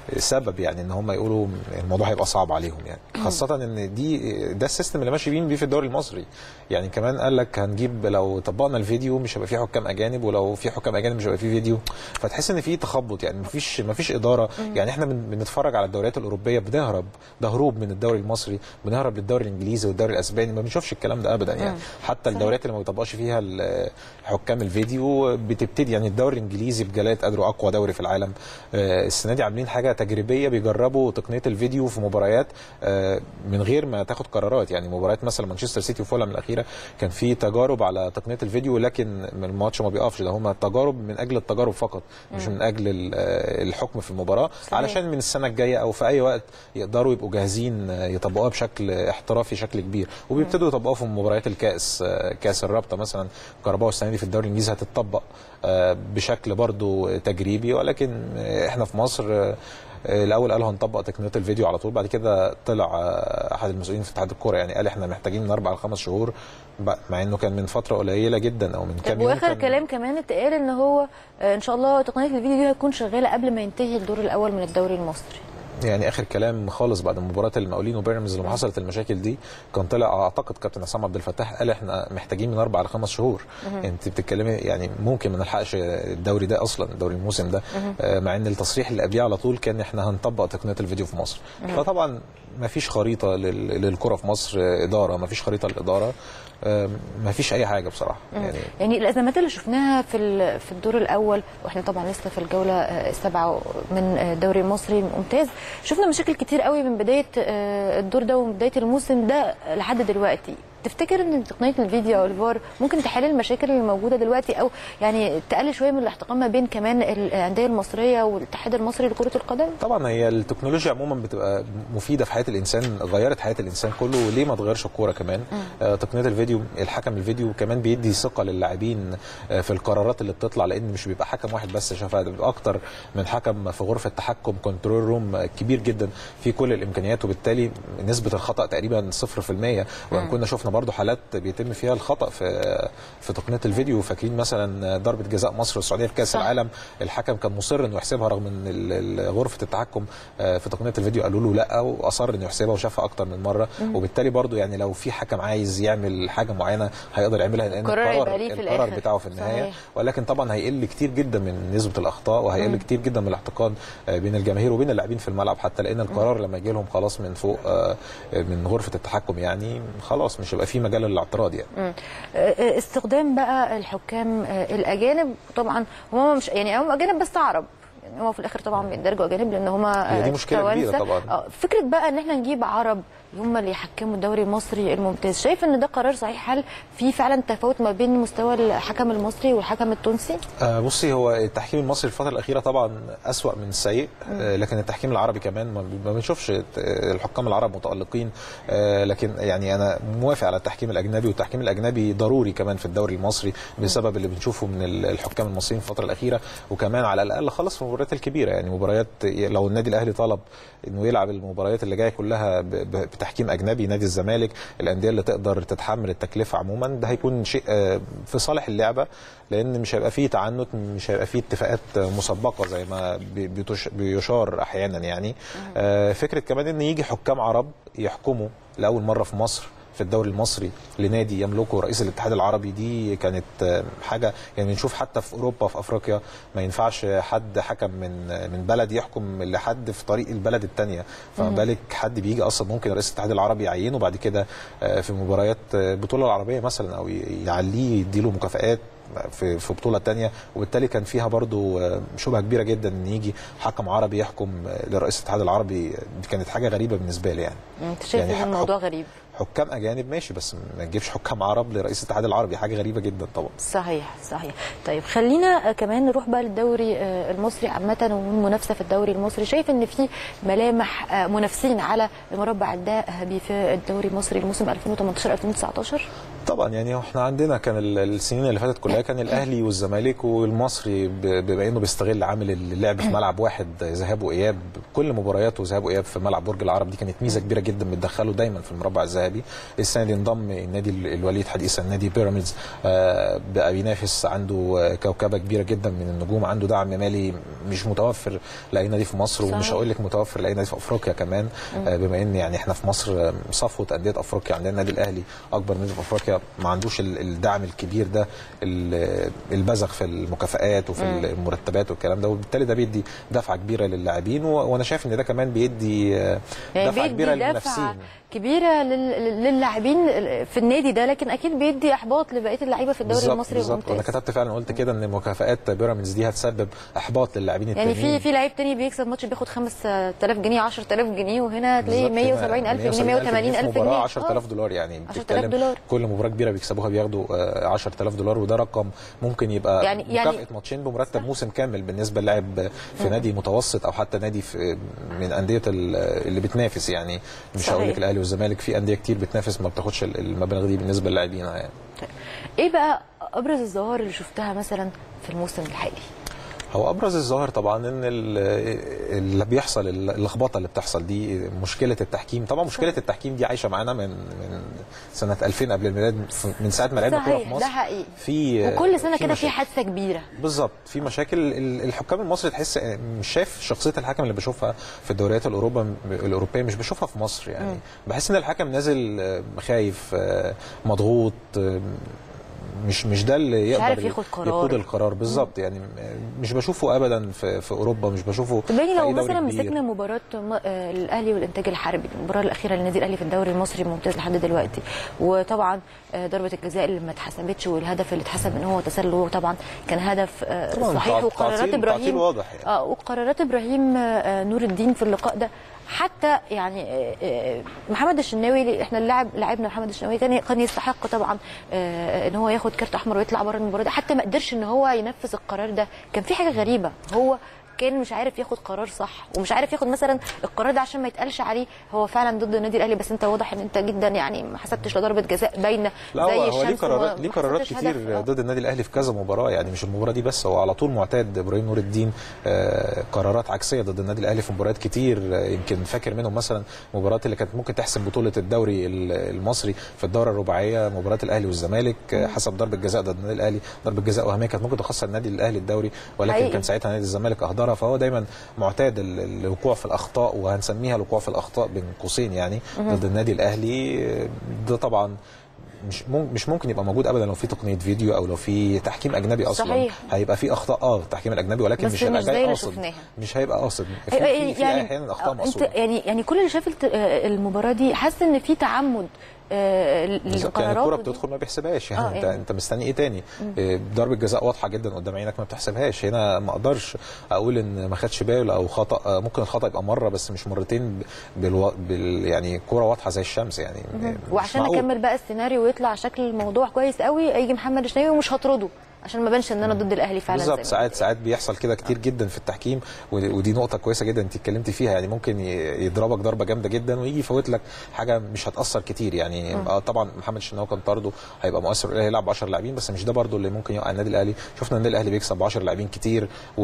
Speaker 7: سبب يعني ان هم يقولوا الموضوع هيبقى صعب عليهم يعني خاصه ان دي ده السيستم اللي ماشي بيه في الدوري المصري يعني كمان قال لك هنجيب لو طبقنا الفيديو مش هيبقى فيه حكام اجانب ولو في حكام اجانب مش هيبقى فيه فيديو فتحس ان في تخبط يعني مفيش مفيش اداره يعني احنا بن- بنتفرج على الدوريات الاوروبيه بنهرب ده هروب من الدوري المصري بنهرب للدوري الانجليزي والدوري الاسباني ما بنشوفش الكلام ده ابدا يعني حتى الدوريات اللي ما بيطبقش فيها ال- حكام الفيديو بتبتدي يعني الدوري الانجليزي بجلاله قدره اقوى دوري في العالم آه، السنه دي عاملين حاجه تجريبيه بيجربوا تقنيه الفيديو في مباريات آه، من غير ما تاخد قرارات يعني مباريات مثلا مانشستر سيتي وفولهام الاخيره كان في تجارب على تقنيه الفيديو لكن الماتش ما بيقفش ده هم تجارب من اجل التجارب فقط مش من اجل ال- آه، الحكم في المباراه
Speaker 1: صحيح.
Speaker 7: علشان من السنه الجايه او في اي وقت يقدروا يبقوا جاهزين آه، يطبقوها بشكل احترافي شكل كبير وبيبتدوا يطبقوها في مباريات الكاس آه، كاس الرابطه مثلا كهرباء السنه دي في الدوري الانجليزي هتطبق آه، بشكل برضو تجريبي ولكن آه، احنا في مصر آه، آه، الاول قالوا هنطبق تقنيه الفيديو على طول بعد كده طلع آه، احد المسؤولين في اتحاد الكوره يعني قال احنا محتاجين من اربع لخمس شهور ب- مع انه كان من فتره قليله جدا او من كام
Speaker 1: طب
Speaker 7: يوم
Speaker 1: واخر
Speaker 7: كان-
Speaker 1: كلام كمان اتقال ان هو آه، ان شاء الله تقنيه الفيديو دي هتكون شغاله قبل ما ينتهي الدور الاول من الدوري المصري
Speaker 7: يعني اخر كلام خالص بعد مباراه المقاولين وبيراميدز لما حصلت المشاكل دي كان طلع اعتقد كابتن عصام عبد الفتاح قال احنا محتاجين من اربع لخمس شهور انت بتتكلمي يعني ممكن ما نلحقش الدوري ده اصلا الدوري الموسم ده آه، مع ان التصريح اللي قبليه على طول كان احنا هنطبق تقنيه الفيديو في مصر فطبعا ما فيش خريطه لل- للكره في مصر آه، اداره ما فيش خريطه للاداره آه، ما فيش اي حاجه بصراحه يعني
Speaker 1: يعني الازمات اللي شفناها في ال- في الدور الاول واحنا طبعا لسه في الجوله آه، السابعه من آه، الدوري المصري ممتاز شفنا مشاكل كتير قوي من بدايه آه، الدور ده ومن بدايه الموسم ده لحد دلوقتي تفتكر ان تقنيه الفيديو او الفار ممكن تحل المشاكل اللي موجوده دلوقتي او يعني تقلل شويه من الاحتقان ما بين كمان الانديه المصريه والاتحاد المصري لكره القدم
Speaker 7: طبعا هي التكنولوجيا عموما بتبقى مفيده في حياه الانسان غيرت حياه الانسان كله وليه ما تغيرش الكوره كمان آه تقنيه الفيديو الحكم الفيديو كمان بيدي ثقه للاعبين آه في القرارات اللي بتطلع لان مش بيبقى حكم واحد بس شافها ده بيبقى اكتر من حكم في غرفه تحكم كنترول روم آه، كبير جدا في كل الامكانيات وبالتالي نسبه الخطا تقريبا 0% وان كنا شفنا برضو حالات بيتم فيها الخطا في في تقنيه الفيديو فاكرين مثلا ضربه جزاء مصر والسعوديه في كاس
Speaker 1: صح.
Speaker 7: العالم الحكم كان مصر انه يحسبها رغم ان ال- ال- غرفه التحكم آه، في تقنيه الفيديو قالوا له لا واصر انه يحسبها وشافها اكتر من مره وبالتالي برضو يعني لو في حكم عايز يعمل حاجه معينه هيقدر يعملها لان
Speaker 1: القرار
Speaker 7: القرار
Speaker 1: هيبقى ليه في
Speaker 7: القرار
Speaker 1: الآخر.
Speaker 7: بتاعه في النهايه
Speaker 1: صحيح.
Speaker 7: ولكن طبعا هيقل كتير جدا من نسبه الاخطاء وهيقل كتير جدا من الاحتقان آه، بين الجماهير وبين اللاعبين في الملعب حتى لان القرار لما يجي لهم خلاص من فوق آه، من غرفه التحكم يعني خلاص مش هيبقى في مجال للاعتراض يعني
Speaker 1: مم. آه، استخدام بقى الحكام آه، الاجانب طبعا هم مش يعني هم اجانب بس عرب يعني هم في الاخر طبعا بيندرجوا اجانب لان هم
Speaker 7: هي دي مشكلة كبيرة طبعاً.
Speaker 1: فكره بقى ان احنا نجيب عرب هم اللي يحكموا الدوري المصري الممتاز شايف ان ده قرار صحيح هل في فعلا تفاوت ما بين مستوى الحكم المصري والحكم التونسي
Speaker 7: آه، بصي هو التحكيم المصري الفترة الأخيرة طبعا أسوأ من السيء آه، لكن التحكيم العربي كمان ما ما بنشوفش آه، الحكام العرب متألقين آه، لكن يعني أنا موافق على التحكيم الأجنبي والتحكيم الأجنبي ضروري كمان في الدوري المصري بسبب اللي بنشوفه من ال- الحكام المصريين في الفترة الأخيرة وكمان على الأقل خلص في المباريات الكبيرة يعني مباريات لو النادي الأهلي طلب إنه يلعب المباريات اللي جايه كلها ب- ب- بتحكيم أجنبي نادي الزمالك الأندية اللي تقدر تتحمل التكلفة عموما ده هيكون شيء آه، في صالح اللعبة لان مش هيبقى فيه تعنت مش هيبقى فيه اتفاقات مسبقه زي ما بي- بيتش- بيشار احيانا يعني آه، فكره كمان ان يجي حكام عرب يحكموا لاول مره في مصر في الدوري المصري لنادي يملكه رئيس الاتحاد العربي دي كانت آه، حاجه يعني بنشوف حتى في اوروبا في افريقيا ما ينفعش حد حكم من من بلد يحكم لحد في طريق البلد الثانيه فما بالك حد بيجي اصلا ممكن رئيس الاتحاد العربي يعينه بعد كده آه، في مباريات آه، البطوله العربيه مثلا او ي- يعليه يديله مكافآت في في بطوله تانية وبالتالي كان فيها برضو آه، شبهه كبيره جدا ان يجي حكم عربي يحكم آه، لرئيس الاتحاد العربي دي كانت حاجه غريبه بالنسبه لي يعني
Speaker 1: انت شايف
Speaker 7: يعني
Speaker 1: ان
Speaker 7: حق-
Speaker 1: الموضوع غريب
Speaker 7: حكام اجانب ماشي بس ما تجيبش حكام عرب لرئيس الاتحاد العربي حاجه غريبه جدا طبعا
Speaker 1: صحيح صحيح طيب خلينا كمان نروح بقى للدوري آه، المصري عامة والمنافسة في الدوري المصري شايف ان في ملامح آه، منافسين على المربع الذهبي في الدوري المصري الموسم 2018 2019
Speaker 7: طبعا يعني احنا عندنا كان ال- السنين اللي فاتت كلها كان الاهلي والزمالك والمصري ب- بما انه بيستغل عامل اللعب في ملعب واحد ذهاب واياب كل مبارياته ذهاب واياب في ملعب برج العرب دي كانت ميزه كبيره جدا بتدخله دايما في المربع الذهبي السنه دي انضم النادي ال- الوليد حديثا نادي بيراميدز آه، بقى بينافس عنده آه، كوكبه كبيره جدا من النجوم عنده دعم مالي مش متوفر لاي نادي في مصر ومش
Speaker 1: صحيح.
Speaker 7: هقول لك متوفر لاي نادي في افريقيا كمان آه، بما ان يعني احنا في مصر آه، صفوه انديه افريقيا عندنا النادي الاهلي اكبر نادي في افريقيا ما عندوش ال- الدعم الكبير ده ال- البذخ في المكافآت وفي المرتبات والكلام ده وبالتالي ده بيدي دفعه كبيره للاعبين و- وانا شايف ان ده كمان بيدي آه،
Speaker 1: يعني
Speaker 7: دفعه كبيره
Speaker 1: بيدي دفعة
Speaker 7: للمنافسين
Speaker 1: كبيرة لل- للاعبين في النادي ده لكن اكيد بيدي احباط لبقية اللعيبه في الدوري
Speaker 7: بالظبط
Speaker 1: المصري
Speaker 7: بالظبط وانا
Speaker 1: الممتاز
Speaker 7: كتبت فعلا قلت كده ان مكافآت بيراميدز دي هتسبب احباط للاعبين
Speaker 1: يعني
Speaker 7: التانيين
Speaker 1: في في لعيب تاني بيكسب ماتش بياخد 5000 جنيه 10000 جنيه وهنا تلاقي
Speaker 7: بالظبط.
Speaker 1: 170000 جنيه
Speaker 7: 170,000
Speaker 1: 180000
Speaker 7: في مباراه
Speaker 1: جنيه
Speaker 7: 10000
Speaker 1: آه.
Speaker 7: دولار يعني
Speaker 1: 10,000
Speaker 7: بتتكلم
Speaker 1: دولار.
Speaker 7: كل مباراه كبيره بيكسبوها بياخدوا آه، 10000 دولار وده رقم ممكن يبقى
Speaker 1: يعني- يعني-
Speaker 7: مكافاه ماتشين بمرتب موسم كامل بالنسبه للاعب في نادي متوسط او حتى نادي في من انديه ال- اللي بتنافس يعني مش
Speaker 1: صحيح.
Speaker 7: هقول لك الاهلي والزمالك في انديه كتير بتنافس ما بتاخدش ال- المبالغ دي بالنسبه للاعبين يعني
Speaker 1: ايه بقى ابرز الظواهر اللي شفتها مثلا في الموسم الحالي
Speaker 7: هو ابرز الظاهر طبعا ان ال- اللي بيحصل اللخبطه اللي بتحصل دي مشكله التحكيم طبعا مشكله التحكيم دي عايشه معانا من من سنه 2000 قبل الميلاد من ساعه ما لعبنا كوره في
Speaker 1: صحيح
Speaker 7: مصر
Speaker 1: ده حقيقي
Speaker 7: في
Speaker 1: وكل سنه
Speaker 7: في
Speaker 1: كده في
Speaker 7: مشاكل.
Speaker 1: حادثه كبيره
Speaker 7: بالظبط في مشاكل ال- الحكام المصري تحس مش شايف شخصيه الحكم اللي بشوفها في الدوريات الاوروبا الاوروبيه مش بشوفها في مصر يعني بحس ان الحكم نازل آه، خايف آه، مضغوط آه، مش مش ده اللي يقدر
Speaker 1: عارف ياخد قرار.
Speaker 7: يقود القرار بالظبط يعني مش بشوفه ابدا في في اوروبا مش بشوفه
Speaker 1: طب يعني
Speaker 7: في
Speaker 1: لو
Speaker 7: أي دوري
Speaker 1: مثلا
Speaker 7: كبير.
Speaker 1: مسكنا مباراه م- آه، الاهلي والانتاج الحربي المباراه الاخيره للنادي الاهلي في الدوري المصري الممتاز لحد دلوقتي وطبعا آه، ضربه الجزاء اللي ما اتحسبتش والهدف اللي اتحسب ان هو تسلل طبعا كان هدف آه،
Speaker 7: طبعاً
Speaker 1: صحيح
Speaker 7: تعطيل-
Speaker 1: وقرارات
Speaker 7: تعطيل
Speaker 1: ابراهيم
Speaker 7: واضح يعني.
Speaker 1: اه وقرارات ابراهيم آه، نور الدين في اللقاء ده حتى يعني آه، آه، محمد الشناوي اللي احنا اللاعب لاعبنا محمد الشناوي كان كان يستحق طبعا آه، ان هو ياخد كارت احمر ويطلع بره المباراه دي حتى ما قدرش ان هو ينفذ القرار ده كان في حاجه غريبه هو كان مش عارف ياخد قرار صح ومش عارف ياخد مثلا القرار ده عشان ما يتقالش عليه هو فعلا ضد النادي الاهلي بس انت واضح ان انت جدا يعني ما حسبتش ضربه جزاء باينه
Speaker 7: لا
Speaker 1: زي
Speaker 7: هو هو ليه
Speaker 1: الشمس
Speaker 7: قرارات
Speaker 1: وما-
Speaker 7: ليه
Speaker 1: ما
Speaker 7: قرارات
Speaker 1: حسبتش
Speaker 7: كتير
Speaker 1: هدف. آه.
Speaker 7: ضد النادي الاهلي في كذا مباراه يعني مش المباراه دي بس هو على طول معتاد ابراهيم نور الدين آه، قرارات عكسيه ضد النادي الاهلي في مباريات كتير آه، يمكن فاكر منهم مثلا مباراه اللي كانت ممكن تحسم بطوله الدوري ال- المصري في الدوره الرباعيه مباراه الاهلي والزمالك آه، حسب ضربه جزاء ضد النادي الاهلي ضربه جزاء وهميه كانت ممكن تخسر النادي الاهلي الدوري ولكن
Speaker 1: حقيقي.
Speaker 7: كان ساعتها نادي الزمالك اهدرها فهو دايما معتاد ال- الوقوع في الاخطاء وهنسميها الوقوع في الاخطاء بين قوسين يعني ضد النادي الاهلي آه، ده طبعا مش مم- مش ممكن يبقى موجود ابدا لو في تقنيه فيديو او لو في تحكيم اجنبي اصلا
Speaker 1: صحيح.
Speaker 7: هيبقى في اخطاء اه التحكيم الاجنبي ولكن
Speaker 1: بس
Speaker 7: مش
Speaker 1: مش
Speaker 7: هيبقى
Speaker 1: زي
Speaker 7: جاي
Speaker 1: اللي
Speaker 7: قاصد
Speaker 1: شفناها.
Speaker 7: مش هيبقى قاصد في, في, في احيانا اخطاء
Speaker 1: انت
Speaker 7: مقصوده
Speaker 1: يعني يعني كل اللي شاف الت- آه، المباراه دي حاسس ان في تعمد آه،
Speaker 7: بالظبط يعني الكوره
Speaker 1: للقرارات ودي.
Speaker 7: بتدخل ما بيحسبهاش يعني
Speaker 1: آه،
Speaker 7: انت
Speaker 1: يعني.
Speaker 7: انت مستني ايه تاني إيه، ضربه جزاء واضحه جدا قدام عينك ما بتحسبهاش هنا ما اقدرش اقول ان ما خدش باله او خطا آه، ممكن الخطا يبقى مره بس مش مرتين بالو... بال... يعني كوره واضحه زي الشمس يعني مش
Speaker 1: وعشان
Speaker 7: معقول.
Speaker 1: اكمل بقى السيناريو ويطلع شكل الموضوع كويس قوي يجي محمد الشناوي ومش هطرده عشان ما بانش ان انا ضد الاهلي فعلا
Speaker 7: بالظبط
Speaker 1: زي ما
Speaker 7: ساعات ساعات بيحصل كده كتير جدا في التحكيم ودي ودي نقطه كويسه جدا انت اتكلمتي فيها يعني ممكن ي- يضربك ضربه جامده جدا ويجي يفوت لك حاجه مش هتاثر كتير يعني آه طبعا محمد الشناوي كان طرده هيبقى مؤثر الاهلي هيلعب 10 لاعبين بس مش ده برضو اللي ممكن يوقع النادي الاهلي شفنا النادي الاهلي بيكسب ب 10 لاعبين كتير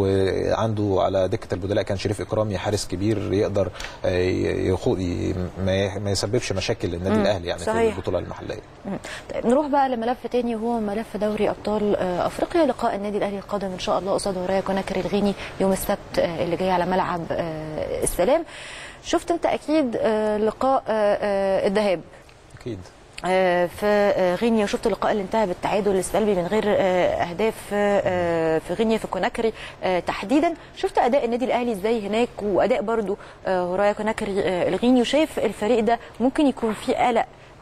Speaker 7: وعنده على دكه البدلاء كان شريف اكرامي حارس كبير يقدر آه، يخوض ي- ما ي- ما يسببش مشاكل للنادي الاهلي يعني في
Speaker 1: صحيح.
Speaker 7: البطوله المحليه
Speaker 1: مم. طيب نروح بقى لملف تاني وهو ملف دوري ابطال آه، افريقيا لقاء النادي الاهلي القادم ان شاء الله قصاد ورايا كوناكري الغيني يوم السبت آه، اللي جاي على ملعب آه، السلام شفت انت اكيد آه، لقاء آه، آه، الذهاب
Speaker 7: اكيد
Speaker 1: آه، في آه، غينيا وشفت اللقاء اللي انتهى بالتعادل السلبي من غير آه، اهداف آه، في غينيا في كوناكري آه، تحديدا شفت اداء النادي الاهلي ازاي هناك واداء برضو آه، هورايا كوناكري آه، الغيني وشايف الفريق ده ممكن يكون فيه قلق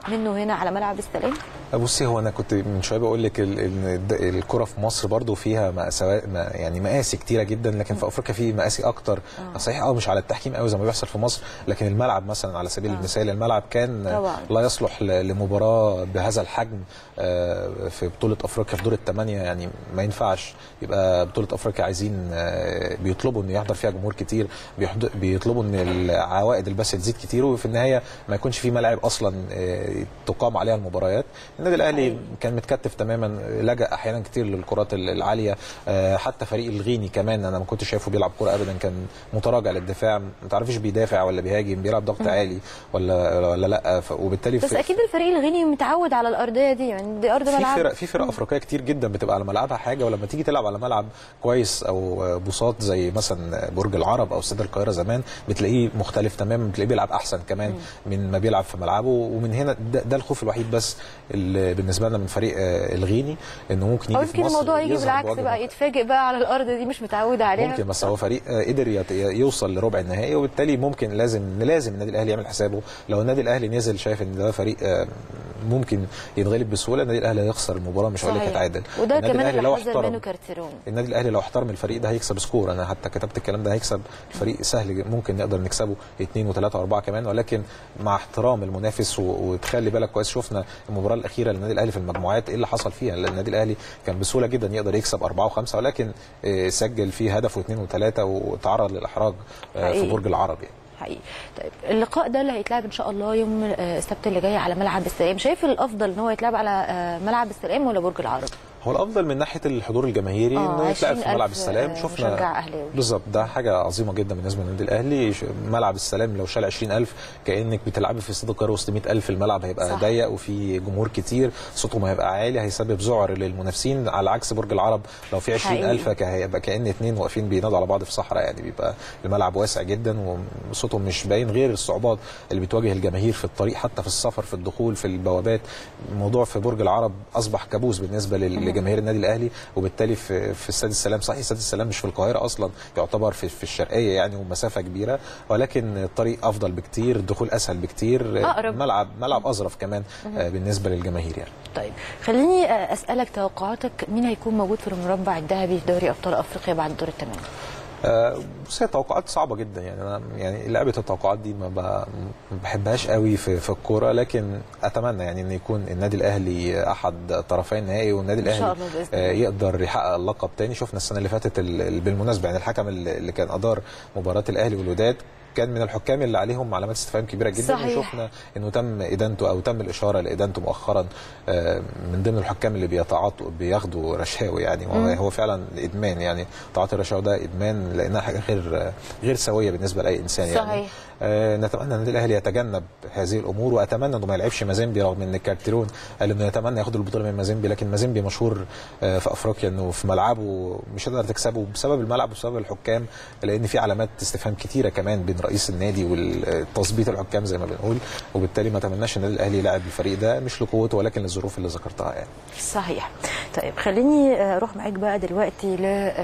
Speaker 1: منه هنا على ملعب السلام
Speaker 7: بصي هو انا كنت من شويه بقول لك ال- ان الد- الكره في مصر برضو فيها مأساوا- ما- يعني مقاسي كتيره جدا لكن في افريقيا في مقاسي اكتر صحيح اه مش على التحكيم قوي زي ما بيحصل في مصر لكن الملعب مثلا على سبيل المثال الملعب كان
Speaker 1: طبعاً.
Speaker 7: لا يصلح ل- لمباراه بهذا الحجم آه، في بطوله افريقيا في دور الثمانيه يعني ما ينفعش يبقى بطوله افريقيا عايزين آه، بيطلبوا ان يحضر فيها جمهور كتير بيحض- بيطلبوا ان العوائد البث تزيد كتير وفي النهايه ما يكونش في ملاعب اصلا آه، تقام عليها المباريات النادي الاهلي كان متكتف تماما لجا احيانا كتير للكرات ال- العاليه آه، حتى فريق الغيني كمان انا ما كنتش شايفه بيلعب كوره ابدا كان متراجع للدفاع ما تعرفش بيدافع ولا بيهاجم بيلعب ضغط عالي ولا ولا لا ف- وبالتالي
Speaker 1: بس
Speaker 7: في-
Speaker 1: اكيد الفريق الغيني متعود على الارضيه دي يعني دي ارض
Speaker 7: في
Speaker 1: ملعب
Speaker 7: فرق في فرق افريقيه كتير جدا بتبقى على ملعبها حاجه ولما تيجي تلعب على ملعب كويس او بساط زي مثلا برج العرب او استاد القاهره زمان بتلاقيه مختلف تماما بتلاقيه بيلعب احسن كمان من ما بيلعب في ملعبه ومن هنا ده, ده الخوف الوحيد بس اللي بالنسبه لنا من فريق آه، الغيني انه ممكن
Speaker 1: او
Speaker 7: يجي في
Speaker 1: يمكن
Speaker 7: مصر
Speaker 1: الموضوع يجي
Speaker 7: يظهر
Speaker 1: بالعكس
Speaker 7: بوجه
Speaker 1: بقى
Speaker 7: مختلف.
Speaker 1: يتفاجئ بقى على الارض دي مش متعوده عليها
Speaker 7: ممكن بس هو فريق آه، قدر يت- يوصل لربع النهائي وبالتالي ممكن لازم لازم النادي الاهلي يعمل حسابه لو النادي الاهلي نزل شايف ان ده فريق آه، ممكن يتغلب بسهوله النادي الاهلي هيخسر المباراه مش هقول لك
Speaker 1: صحيح.
Speaker 7: يتعادل
Speaker 1: وده
Speaker 7: النادي
Speaker 1: كمان
Speaker 7: الأهلي
Speaker 1: اللي
Speaker 7: لو
Speaker 1: حذر
Speaker 7: احترم
Speaker 1: منه كارتيرون
Speaker 7: النادي الاهلي لو احترم الفريق ده هيكسب سكور انا حتى كتبت الكلام ده هيكسب الفريق سهل ممكن نقدر نكسبه اثنين وثلاثه واربعه كمان ولكن مع احترام المنافس و- وتخلي بالك كويس شفنا المباراه الاخيره للنادي الاهلي في المجموعات ايه اللي حصل فيها لان النادي الاهلي كان بسهوله جدا يقدر يكسب اربعه وخمسه ولكن آه، سجل فيه هدف واثنين وثلاثه وتعرض للاحراج آه، في
Speaker 1: حقيقي.
Speaker 7: برج العرب يعني.
Speaker 1: حقيقي طيب اللقاء ده اللي هيتلعب ان شاء الله يوم آه، السبت اللي جاي على ملعب السلام شايف الافضل ان هو يتلعب على آه، ملعب السلام ولا برج العرب
Speaker 7: هو الافضل من ناحيه الحضور الجماهيري
Speaker 1: آه،
Speaker 7: انه يتلعب في
Speaker 1: 20,000
Speaker 7: ملعب السلام شفنا
Speaker 1: مشجع أهلاوي.
Speaker 7: بالظبط ده حاجه عظيمه جدا بالنسبه للنادي الاهلي ش- ملعب السلام لو شال 20000 كانك بتلعبي في استاد القاهره وسط 100000 الملعب هيبقى
Speaker 1: صح.
Speaker 7: ضيق وفي جمهور كتير صوتهم هيبقى عالي هيسبب ذعر للمنافسين على عكس برج العرب لو في 20000 ك- هيبقى كان اتنين واقفين بينادوا على بعض في صحراء يعني بيبقى الملعب واسع جدا وصوتهم مش باين غير الصعوبات اللي بتواجه الجماهير في الطريق حتى في السفر في الدخول في البوابات الموضوع في برج العرب اصبح كابوس بالنسبه لل- لجماهير النادي الاهلي وبالتالي في في استاد السلام صحيح استاد السلام مش في القاهره اصلا يعتبر في في الشرقيه يعني ومسافه كبيره ولكن الطريق افضل بكتير الدخول اسهل بكتير
Speaker 1: أقرب.
Speaker 7: ملعب ملعب اظرف كمان آه، بالنسبه للجماهير يعني
Speaker 1: طيب خليني آه، اسالك توقعاتك مين هيكون موجود في المربع الذهبي في دوري ابطال افريقيا بعد دور الثمانيه
Speaker 7: آه، بص هي توقعات صعبه جدا يعني انا يعني لعبه التوقعات دي ما ب- ما بحبهاش قوي في في الكوره لكن اتمنى يعني ان يكون النادي الاهلي احد طرفي النهائي والنادي
Speaker 1: إن شاء
Speaker 7: الاهلي
Speaker 1: الله بإذن
Speaker 7: آه،
Speaker 1: الله.
Speaker 7: يقدر يحقق اللقب تاني شفنا السنه اللي فاتت ال- ال- بالمناسبه يعني الحكم اللي اللي كان ادار مباراه الاهلي والوداد كان من الحكام اللي عليهم علامات استفهام كبيره جدا
Speaker 1: صحيح.
Speaker 7: وشفنا انه تم ادانته او تم الاشاره لادانته مؤخرا آه، من ضمن الحكام اللي بيتعاطوا بياخدوا رشاوي يعني وهو هو فعلا ادمان يعني تعاطي الرشاوي ده ادمان لانها حاجه غير غير سويه بالنسبه لاي انسان يعني
Speaker 1: صحيح.
Speaker 7: آه، نتمنى ان النادي الاهلي يتجنب هذه الامور واتمنى انه ما يلعبش مازيمبي رغم ان كارتيرون قال انه يتمنى ياخد البطوله من مازيمبي لكن مازيمبي مشهور آه، في افريقيا انه في ملعبه مش هتقدر تكسبه بسبب الملعب وبسبب الحكام لان في علامات استفهام كتيره كمان بين رئيس النادي والتظبيط الحكام زي ما بنقول وبالتالي ما اتمناش ان النادي الاهلي يلعب الفريق ده مش لقوته ولكن للظروف اللي ذكرتها يعني
Speaker 1: صحيح طيب خليني آه، اروح معاك بقى دلوقتي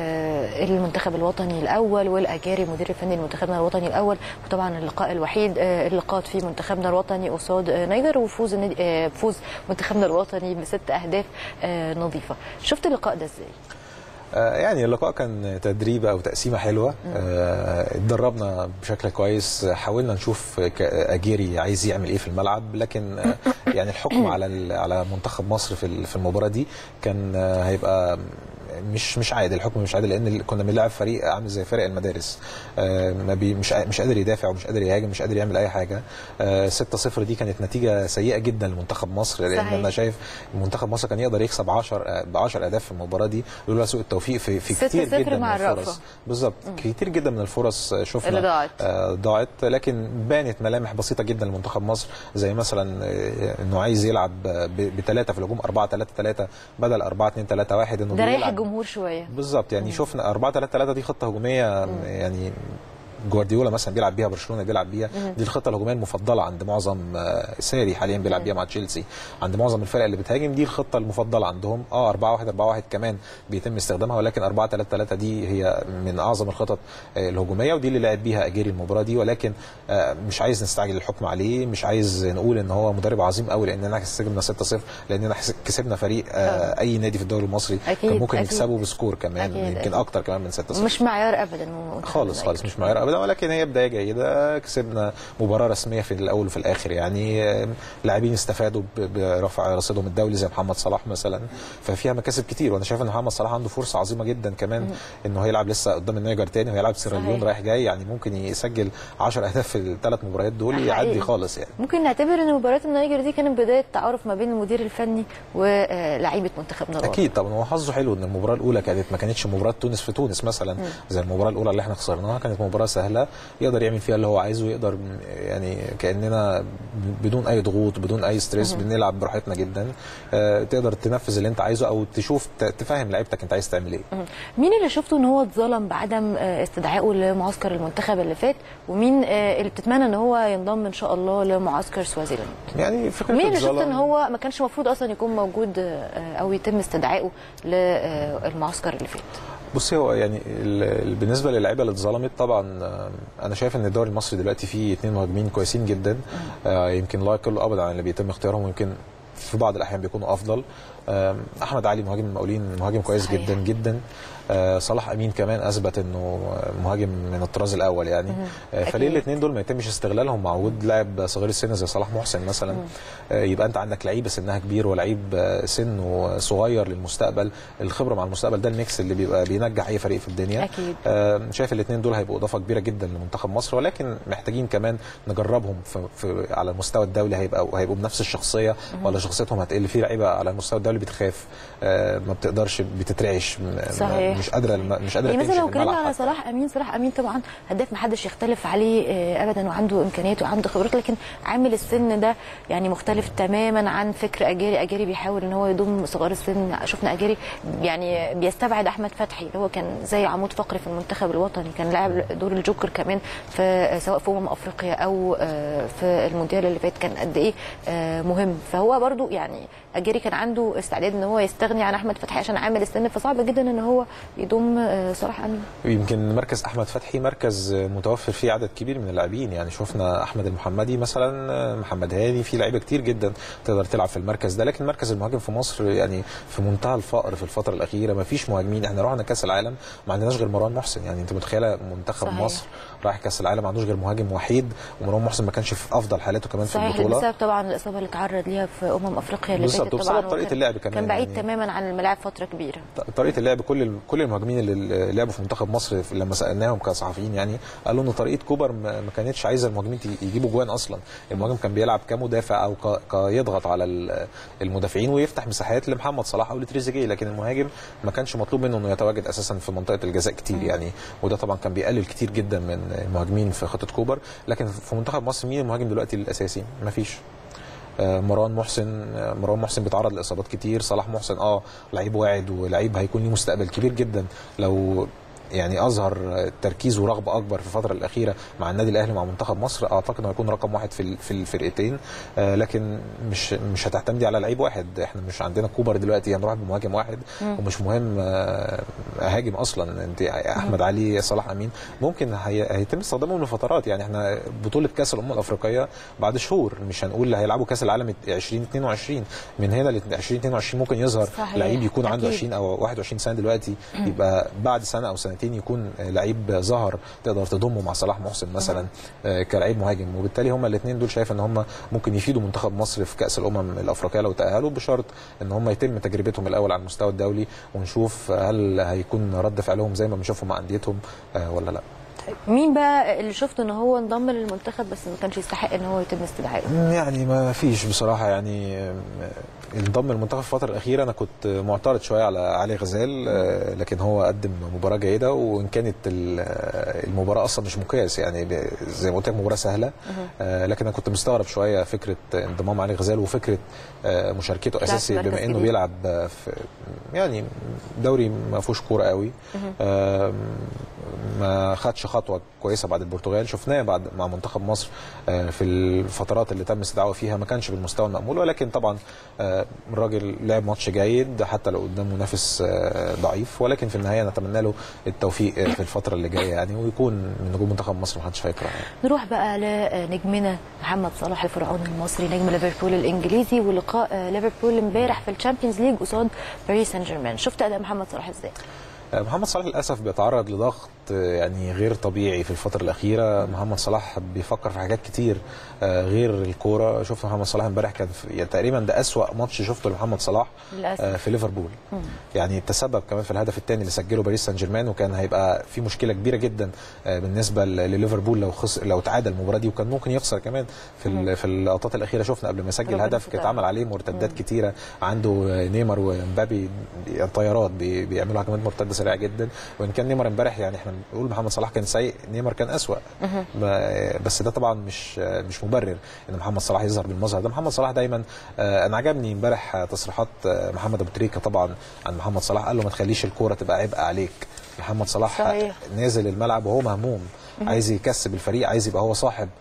Speaker 1: للمنتخب الوطني الاول والاجاري مدير الفني لمنتخبنا الوطني الاول وطبعا اللقاء الوحيد آه، اللي قاد فيه منتخبنا الوطني قصاد آه، نيجر وفوز النادي- آه، فوز منتخبنا الوطني بست اهداف آه، نظيفه شفت اللقاء ده ازاي
Speaker 7: آه، يعني اللقاء كان تدريب او تقسيمه حلوه آه، اتدربنا بشكل كويس حاولنا نشوف ك- اجيري عايز يعمل ايه في الملعب لكن آه، يعني الحكم على ال- على منتخب مصر في ال- في المباراه دي كان آه، هيبقى مش مش عادل الحكم مش عادل لان ال- كنا بنلعب فريق عامل زي فرق المدارس آه، ما بي مش قا- مش قادر يدافع ومش قادر يهاجم مش قادر يعمل اي حاجه 6-0 دي كانت نتيجه سيئه جدا لمنتخب مصر لان
Speaker 1: صحيح.
Speaker 7: انا شايف منتخب مصر كان يقدر يكسب 10 ب 10 اهداف في المباراه دي لولا سوء التوفيق في في
Speaker 1: 6-0
Speaker 7: كتير جدا من
Speaker 1: مع
Speaker 7: الفرص
Speaker 1: الرأفة.
Speaker 7: بالظبط كتير جدا من الفرص شفنا
Speaker 1: اللي ضاعت.
Speaker 7: آه، ضاعت لكن بانت ملامح بسيطه جدا لمنتخب مصر زي مثلا آه، انه عايز يلعب بثلاثه في الهجوم 4 3 3 بدل 4 2 3 1 انه
Speaker 1: ده رايح
Speaker 7: بيلعب-
Speaker 1: الجمهور شويه
Speaker 7: بالظبط يعني شفنا 4 3 3 دي خطه هجوميه يعني جوارديولا مثلا بيلعب بيها برشلونه بيلعب بيها دي الخطه الهجوميه المفضله عند معظم آه، ساري حاليا بيلعب بيها مع تشيلسي عند معظم الفرق اللي بتهاجم دي الخطه المفضله عندهم اه 4 1 4 1 كمان بيتم استخدامها ولكن 4 3 3 دي هي من اعظم الخطط آه، الهجوميه ودي اللي لعب بيها اجيري المباراه دي ولكن آه، مش عايز نستعجل الحكم عليه مش عايز نقول ان هو مدرب عظيم قوي لاننا كسبنا 6-0 لاننا حس- كسبنا فريق آه، اي نادي في الدوري المصري
Speaker 1: أكيد،
Speaker 7: كان ممكن
Speaker 1: أكيد.
Speaker 7: نكسبه بسكور كمان
Speaker 1: أكيد،
Speaker 7: يمكن
Speaker 1: أكيد.
Speaker 7: اكتر كمان من 6-0
Speaker 1: مش معيار ابدا منتخب
Speaker 7: خالص خالص
Speaker 1: النيجر.
Speaker 7: مش معيار ابدا ولكن هي بدايه جيده كسبنا مباراه رسميه في الاول وفي الاخر يعني آم، لاعبين استفادوا ب- برفع رصيدهم الدولي زي محمد صلاح مثلا ففيها مكاسب كتير وانا شايف ان محمد صلاح عنده فرصه عظيمه جدا كمان انه هيلعب لسه قدام النيجر تاني وهيلعب سيراليون
Speaker 1: صحيح.
Speaker 7: رايح جاي يعني ممكن يسجل 10 اهداف في الثلاث مباريات دول
Speaker 1: حقيقي.
Speaker 7: يعدي خالص يعني
Speaker 1: ممكن نعتبر ان مباراه النيجر دي كانت بدايه تعارف ما بين المدير الفني ولاعيبه منتخبنا الوطني
Speaker 7: اكيد طبعا هو حظه حلو ان المباراه الاولى كانت ما كانتش مباراه تونس في تونس مثلا زي المباراه الاولى اللي احنا خسرناها كانت مباراه سهله يقدر يعمل فيها اللي هو عايزه يقدر م- يعني كاننا بدون اي ضغوط بدون اي ستريس بنلعب براحتنا جدا آه، تقدر تنفذ اللي انت عايزه او تشوف ت- تفهم لعيبتك انت عايز تعمل ايه
Speaker 1: مين اللي شفته ان هو اتظلم بعدم آه، استدعائه لمعسكر المنتخب اللي فات ومين آه، اللي بتتمنى ان هو ينضم ان شاء الله لمعسكر سوازيلاند
Speaker 7: يعني فكره
Speaker 1: مين اللي شفت
Speaker 7: الظلم-
Speaker 1: ان هو ما كانش المفروض اصلا يكون موجود آه، او يتم استدعائه للمعسكر اللي فات
Speaker 7: بصي هو يعني ال- ال- بالنسبه للعيبه اللي اتظلمت طبعا آه، انا شايف ان الدوري المصري دلوقتي فيه اثنين مهاجمين كويسين جدا آه، يمكن لا يقل ابدا عن اللي بيتم اختيارهم يمكن في بعض الاحيان بيكونوا افضل آم، احمد علي مهاجم المقاولين مهاجم كويس
Speaker 1: صحيح.
Speaker 7: جدا جدا آه، صلاح امين كمان اثبت انه مهاجم من الطراز الاول يعني آه، فليه
Speaker 1: أكيد.
Speaker 7: الاثنين دول ما يتمش استغلالهم مع وجود لاعب صغير السن زي صلاح محسن مثلا آه، يبقى انت عندك لعيبه سنها كبير ولعيب آه، سنه صغير للمستقبل الخبره مع المستقبل ده الميكس اللي بيبقى بينجح اي فريق في الدنيا
Speaker 1: أكيد.
Speaker 7: آه، شايف الاثنين دول هيبقوا اضافه كبيره جدا لمنتخب مصر ولكن محتاجين كمان نجربهم في, في على المستوى الدولي هيبقى هيبقوا بنفس الشخصيه ولا شخصيتهم هتقل في لعيبه على المستوى الدولي بتخاف آه، ما بتقدرش بتترعش م- م-
Speaker 1: صحيح.
Speaker 7: مش قادره مش قادره
Speaker 1: يعني
Speaker 7: تمشي
Speaker 1: مثلا لو
Speaker 7: في
Speaker 1: اتكلمنا
Speaker 7: الملعب
Speaker 1: على
Speaker 7: حتى.
Speaker 1: صلاح امين صلاح امين طبعا هداف محدش يختلف عليه آه، ابدا وعنده امكانيات وعنده خبرات لكن عامل السن ده يعني مختلف تماما عن فكر اجاري اجاري بيحاول ان هو يضم صغار السن شفنا اجاري يعني بيستبعد احمد فتحي اللي هو كان زي عمود فقري في المنتخب الوطني كان لاعب دور الجوكر كمان في سواء في امم افريقيا او آه، في المونديال اللي فات كان قد ايه آه، مهم فهو برضو يعني اجاري كان عنده استعداد ان هو يستغني عن احمد فتحي عشان عامل السن فصعب جدا ان هو يضم آه، صلاح امين
Speaker 7: يمكن مركز احمد فتحي مركز متوفر فيه عدد كبير من اللاعبين يعني شفنا احمد المحمدي مثلا محمد هاني في لعيبه كتير جدا تقدر تلعب في المركز ده لكن مركز المهاجم في مصر يعني في منتهى الفقر في الفتره الاخيره ما فيش مهاجمين احنا رحنا كاس العالم ما عندناش غير مروان محسن يعني انت متخيله منتخب
Speaker 1: صحيح.
Speaker 7: مصر رايح كاس العالم ما عندوش غير مهاجم وحيد ومروان محسن ما كانش في افضل حالاته كمان في
Speaker 1: صحيح
Speaker 7: البطوله
Speaker 1: بسبب طبعا الاصابه اللي اتعرض ليها في امم افريقيا اللي
Speaker 7: بالظبط،
Speaker 1: فاتت
Speaker 7: وبسبب
Speaker 1: طبعا هو
Speaker 7: طريقة
Speaker 1: كان-
Speaker 7: اللعب كمان
Speaker 1: كان بعيد
Speaker 7: يعني.
Speaker 1: تماما عن الملاعب فتره كبيره
Speaker 7: طريقه اللعب كل ال- كل المهاجمين اللي لعبوا في منتخب مصر في- لما سالناهم كصحفيين يعني قالوا ان طريقه كوبر ما ما كانتش عايزه المهاجمين ت- يجيبوا جوان اصلا المهاجم كان بيلعب كمدافع او ك- كيضغط على ال- المدافعين ويفتح مساحات لمحمد صلاح او لتريزيجيه لكن المهاجم ما كانش مطلوب منه انه يتواجد اساسا في منطقه الجزاء كتير يعني وده طبعا كان بيقلل كتير جدا من المهاجمين في خطه كوبر لكن في منتخب مصر مين المهاجم دلوقتي الاساسي مفيش آه، مروان محسن آه، مروان محسن بيتعرض لاصابات كتير صلاح محسن اه لعيب واعد ولعيب هيكون ليه مستقبل كبير جدا لو يعني اظهر تركيز ورغبه اكبر في الفتره الاخيره مع النادي الاهلي ومع منتخب مصر اعتقد انه هيكون رقم واحد في ال- في الفرقتين آه، لكن مش مش هتعتمدي على لعيب واحد احنا مش عندنا كوبر دلوقتي هنروح بمهاجم واحد ومش مهم آه، اهاجم اصلا انت احمد علي صلاح امين ممكن هي- هيتم استخدامهم لفترات يعني احنا بطوله كاس الامم الافريقيه بعد شهور مش هنقول هيلعبوا كاس العالم 2022 من هنا ل 2022 ممكن يظهر
Speaker 1: صحيح.
Speaker 7: لعيب يكون عنده
Speaker 1: أكيد.
Speaker 7: 20 او 21 سنه دلوقتي يبقى بعد سنه او سنتين يكون لعيب ظهر تقدر تضمه مع صلاح محسن مثلا آه، كلاعب مهاجم وبالتالي هما الاثنين دول شايف ان هم ممكن يفيدوا منتخب مصر في كاس الامم الافريقيه لو تاهلوا بشرط ان هم يتم تجربتهم الاول على المستوى الدولي ونشوف هل هيكون رد فعلهم زي ما بنشوفهم مع انديتهم آه، ولا لا
Speaker 1: مين بقى اللي شفته ان هو انضم للمنتخب بس ما كانش يستحق ان هو يتم استدعائه
Speaker 7: يعني ما فيش بصراحه يعني آه، انضم المنتخب في الفتره الاخيره انا كنت معترض شويه على علي غزال آه، لكن هو قدم مباراه جيده وان كانت ال- آه، المباراه اصلا مش مقياس يعني ب- زي ما قلت لك مباراه سهله آه، لكن انا كنت مستغرب شويه فكره انضمام علي غزال وفكره آه، مشاركته
Speaker 1: بيلعب في
Speaker 7: اساسي
Speaker 1: مركز
Speaker 7: بما انه
Speaker 1: جديد.
Speaker 7: بيلعب آه، في يعني دوري ما فيهوش كوره قوي آه، ما خدش خطوه كويسه بعد البرتغال شفناه بعد مع منتخب مصر آه، في الفترات اللي تم استدعائه فيها ما كانش بالمستوى المامول ولكن طبعا آه، الراجل لعب ماتش جيد حتى لو قدام منافس آه، ضعيف ولكن في النهايه نتمنى له التوفيق آه، في الفتره اللي جايه يعني ويكون من نجوم منتخب مصر ما حدش هيكره يعني.
Speaker 1: نروح بقى لنجمنا محمد صلاح الفرعون المصري نجم ليفربول الانجليزي ولقاء آه، ليفربول امبارح في الشامبيونز ليج قصاد باريس سان جيرمان شفت اداء محمد صلاح ازاي
Speaker 7: محمد صلاح للاسف بيتعرض لضغط يعني غير طبيعي في الفتره الاخيره محمد صلاح بيفكر في حاجات كتير آه، غير الكوره شفت محمد صلاح امبارح كان في- يعني تقريبا ده اسوا ماتش شفته لمحمد صلاح
Speaker 1: للأسف.
Speaker 7: آه، في ليفربول يعني تسبب كمان في الهدف الثاني اللي سجله باريس سان جيرمان وكان هيبقى في مشكله كبيره جدا آه، بالنسبه ل- لليفربول لو خسر لو تعادل المباراه دي وكان ممكن يخسر كمان في ال- في اللقطات الاخيره شفنا قبل ما يسجل
Speaker 1: ربنا
Speaker 7: هدف
Speaker 1: ستر.
Speaker 7: كانت اتعمل عليه مرتدات كتيره عنده نيمار ومبابي بي- طيارات بي- بيعملوا هجمات مرتده سريعه جدا وان كان نيمار امبارح يعني احنا بنقول محمد صلاح كان سيء نيمار كان اسوا ما- بس ده طبعا مش مش مبرر ان محمد صلاح يظهر بالمظهر ده محمد صلاح دايما آه، انا عجبني امبارح آه، تصريحات آه، محمد ابو تريكه طبعا عن محمد صلاح قال له ما تخليش الكوره تبقى عبء عليك محمد صلاح
Speaker 1: صحيح.
Speaker 7: نازل الملعب وهو مهموم عايز يكسب الفريق عايز يبقى هو صاحب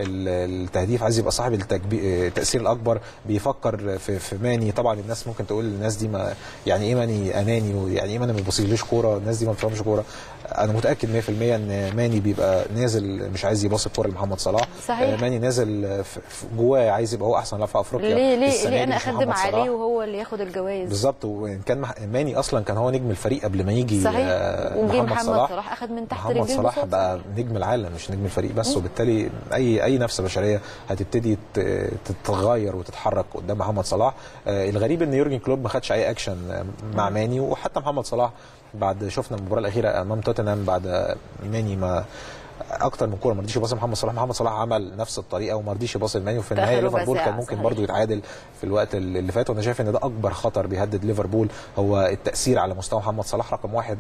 Speaker 7: ال- التهديف عايز يبقى صاحب التكبي- التاثير الاكبر بيفكر في, في ماني طبعا الناس ممكن تقول الناس دي ما يعني ايه ماني اناني ويعني ايه ماني ما بيبصيليش كوره الناس دي ما بتفهمش كوره انا متاكد 100% ان ماني بيبقى نازل مش عايز يباصي الكوره لمحمد صلاح
Speaker 1: صحيح.
Speaker 7: آه، ماني نازل في- في- جواه عايز يبقى هو احسن لاعب في افريقيا
Speaker 1: ليه ليه
Speaker 7: السنة
Speaker 1: ليه
Speaker 7: دي
Speaker 1: انا
Speaker 7: مش
Speaker 1: اخدم
Speaker 7: محمد صلاح.
Speaker 1: عليه وهو اللي ياخد الجوائز
Speaker 7: بالظبط وان كان مح- ماني اصلا كان هو نجم الفريق قبل ما يجي
Speaker 1: صحيح
Speaker 7: آه،
Speaker 1: وجه محمد صلاح, صلاح اخد من تحت
Speaker 7: محمد
Speaker 1: رجليه
Speaker 7: صلاح
Speaker 1: البساط.
Speaker 7: بقى نجم العالم مش نجم الفريق بس وبالتالي اي اي نفس بشريه هتبتدي ت- تتغير وتتحرك قدام محمد صلاح آه، الغريب ان يورجن كلوب ما خدش اي اكشن آه، مع ماني وحتى محمد صلاح بعد شفنا المباراه الاخيره امام توتنهام بعد ماني ما اكتر من كوره ما رضيش يباصي محمد صلاح محمد صلاح عمل نفس الطريقه وما رضيش يباصي الماني وفي النهايه
Speaker 1: دخل ربع
Speaker 7: ليفربول
Speaker 1: ساعة،
Speaker 7: كان ممكن
Speaker 1: صحيح.
Speaker 7: برضه يتعادل في الوقت اللي فات وانا شايف ان ده اكبر خطر بيهدد ليفربول هو التاثير على مستوى محمد صلاح رقم واحد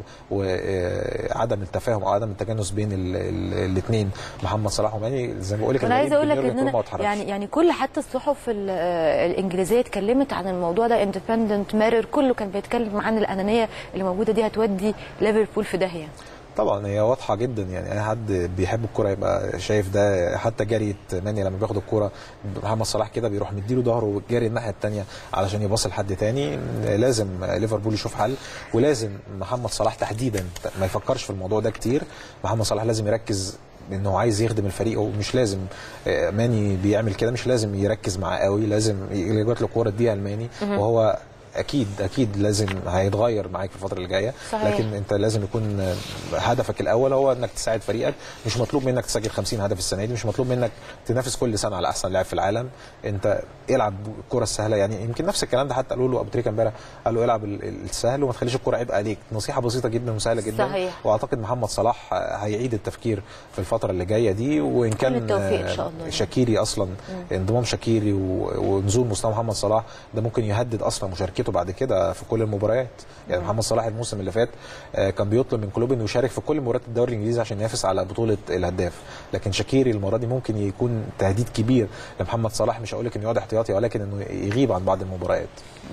Speaker 7: وعدم التفاهم او عدم التجانس بين الاثنين محمد صلاح وماني زي ما بقول لك
Speaker 1: انا عايزه اقول لك
Speaker 7: الغريب
Speaker 1: ان
Speaker 7: يورجن كلوب
Speaker 1: انا
Speaker 7: ما اتحركش.
Speaker 1: يعني يعني كل حتى الصحف ال- آه، الانجليزيه اتكلمت عن الموضوع ده اندبندنت ميرور كله كان بيتكلم عن الانانيه اللي موجوده دي هتودي ليفربول في داهيه
Speaker 7: طبعا هي واضحه جدا يعني اي حد بيحب الكوره يبقى شايف ده حتى جري ماني لما بياخد الكوره محمد صلاح كده بيروح مديله ظهره وجاري الناحيه الثانيه علشان يباصي لحد تاني لازم ليفربول يشوف حل ولازم محمد صلاح تحديدا ما يفكرش في الموضوع ده كتير محمد صلاح لازم يركز انه عايز يخدم الفريق ومش لازم آه، ماني بيعمل كده مش لازم يركز معاه قوي لازم يجات له كوره اديها لماني وهو اكيد اكيد لازم هيتغير معاك في الفتره اللي جايه
Speaker 1: صحيح.
Speaker 7: لكن انت لازم يكون هدفك الاول هو انك تساعد فريقك مش مطلوب منك تسجل 50 هدف السنه دي مش مطلوب منك تنافس كل سنه على احسن لاعب في العالم انت العب الكره السهله يعني يمكن نفس الكلام ده حتى قالوا له ابو تريكه امبارح قال له العب ال- ال- السهل وما تخليش الكره عبء عليك نصيحه بسيطه جدا وسهله جدا
Speaker 1: صحيح.
Speaker 7: واعتقد محمد صلاح هيعيد التفكير في الفتره اللي جايه دي وان كان
Speaker 1: التوفيق إن شاء الله.
Speaker 7: شاكيري اصلا انضمام شاكيري و- ونزول مستوى محمد صلاح ده ممكن يهدد اصلا مشاركته بعد كده في كل المباريات يعني محمد صلاح الموسم اللي فات آه، كان بيطلب من كلوب انه يشارك في كل مباريات الدوري الانجليزي عشان ينافس على بطوله الهداف لكن شاكيري المره دي ممكن يكون تهديد كبير لمحمد صلاح مش هقول لك انه يقعد احتياطي ولكن انه يغيب عن بعض المباريات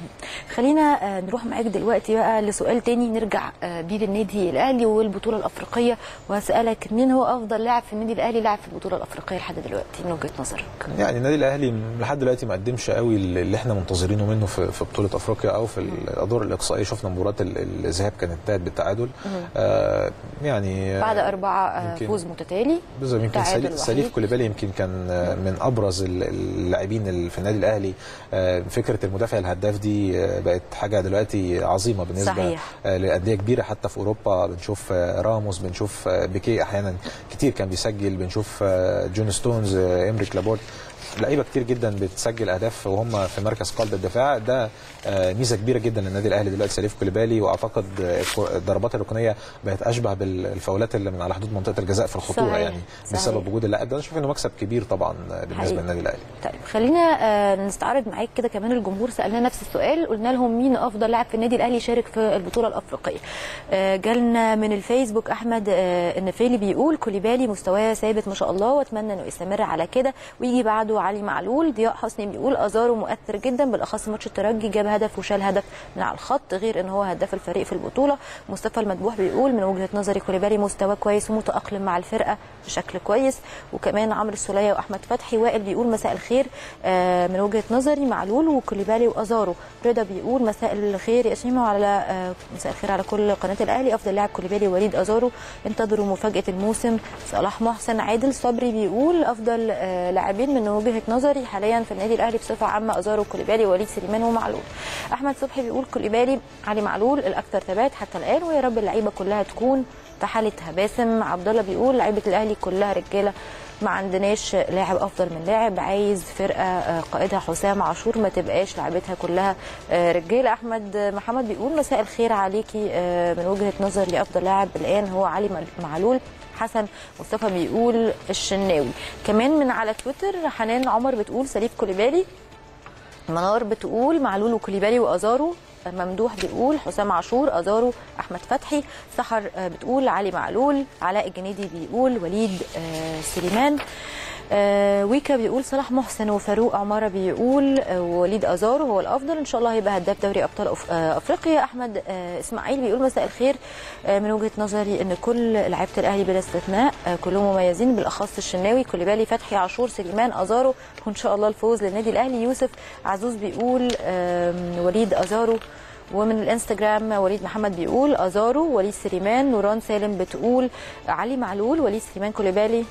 Speaker 1: خلينا آه، نروح معاك دلوقتي بقى لسؤال تاني نرجع آه، بيه للنادي الاهلي والبطوله الافريقيه وهسالك مين هو افضل لاعب في النادي الاهلي لاعب في البطوله الافريقيه لحد دلوقتي من وجهه نظرك
Speaker 7: يعني النادي الاهلي لحد دلوقتي ما قدمش قوي اللي احنا منتظرينه منه في في بطوله افريقيا او في الادوار الاقصائيه شفنا مباراه ال- الذهاب كانت انتهت بالتعادل آه يعني
Speaker 1: بعد أربعة آه،
Speaker 7: يمكن-
Speaker 1: فوز متتالي
Speaker 7: بالظبط يمكن
Speaker 1: تعادل
Speaker 7: سليف, سليف
Speaker 1: وحيد.
Speaker 7: كوليبالي يمكن كان آه، من ابرز ال- اللاعبين اللي في النادي الاهلي آه، فكره المدافع الهداف دي آه، بقت حاجه دلوقتي عظيمه بالنسبه
Speaker 1: صحيح.
Speaker 7: آه، لانديه كبيره حتى في اوروبا بنشوف آه، راموس بنشوف آه، بيكي احيانا كتير كان بيسجل بنشوف آه، جون ستونز آه، امريك لابورت لعيبه كتير جدا بتسجل اهداف وهم في مركز قلب الدفاع ده آه، ميزه كبيره جدا للنادي الاهلي دلوقتي سليف كوليبالي واعتقد آه، الضربات الركنيه بقت اشبه بالفاولات اللي من على حدود منطقه الجزاء في الخطوره
Speaker 1: صحيح.
Speaker 7: يعني
Speaker 1: صحيح.
Speaker 7: بسبب وجود اللاعب ده انا شايف انه مكسب كبير طبعا آه، بالنسبه
Speaker 1: حقيقي.
Speaker 7: للنادي الاهلي
Speaker 1: طيب خلينا آه، نستعرض معاك كده كمان الجمهور سالنا نفس السؤال قلنا لهم مين افضل لاعب في النادي الاهلي يشارك في البطوله الافريقيه آه، جالنا من الفيسبوك احمد آه، النفيلي بيقول كوليبالي مستواه ثابت ما شاء الله واتمنى انه يستمر على كده ويجي بعده علي معلول ضياء حسني بيقول ازارو مؤثر جدا بالاخص ماتش الترجي جاب هدف وشال هدف من على الخط غير ان هو هداف الفريق في البطوله مصطفى المدبوح بيقول من وجهه نظري كوليبالي مستواه كويس ومتاقلم مع الفرقه بشكل كويس وكمان عمرو السوليه واحمد فتحي وائل بيقول مساء الخير آه، من وجهه نظري معلول وكوليبالي وازارو رضا بيقول مساء الخير يا شيماء وعلى آه، مساء الخير على كل قناه الاهلي افضل لاعب كوليبالي وليد ازارو انتظروا مفاجاه الموسم صلاح محسن عادل صبري بيقول افضل آه، لاعبين من وجهه نظري حاليا في النادي الاهلي بصفه عامه ازارو كوليبالي وليد سليمان ومعلول احمد صبحي بيقول كوليبالي علي معلول الاكثر ثبات حتى الان ويا رب اللعيبه كلها تكون في حالتها باسم عبد الله بيقول لعيبه الاهلي كلها رجاله ما عندناش لاعب افضل من لاعب عايز فرقه آه، قائدها حسام عاشور ما تبقاش لعبتها كلها آه، رجاله احمد محمد بيقول مساء الخير عليكي آه، من وجهه نظري افضل لاعب الان هو علي معلول حسن مصطفى بيقول الشناوي كمان من على تويتر حنان عمر بتقول سليف كوليبالي منار بتقول معلول وكوليبالي وازارو ممدوح بيقول حسام عاشور ازارو احمد فتحي سحر آه، بتقول علي معلول علاء الجنيدي بيقول وليد آه، سليمان آه، ويكا بيقول صلاح محسن وفاروق عماره بيقول آه، وليد ازارو هو الافضل ان شاء الله هيبقى هداف دوري ابطال أف- آه، افريقيا احمد آه، اسماعيل بيقول مساء الخير آه، من وجهه نظري ان كل لعيبه الاهلي بلا استثناء آه، كلهم مميزين بالاخص الشناوي كوليبالي فتحي عاشور سليمان ازارو وان شاء الله الفوز للنادي الاهلي يوسف عزوز بيقول آم، وليد ازارو ومن الانستجرام وليد محمد بيقول ازارو وليد سليمان نوران سالم بتقول علي معلول وليد سليمان كوليبالي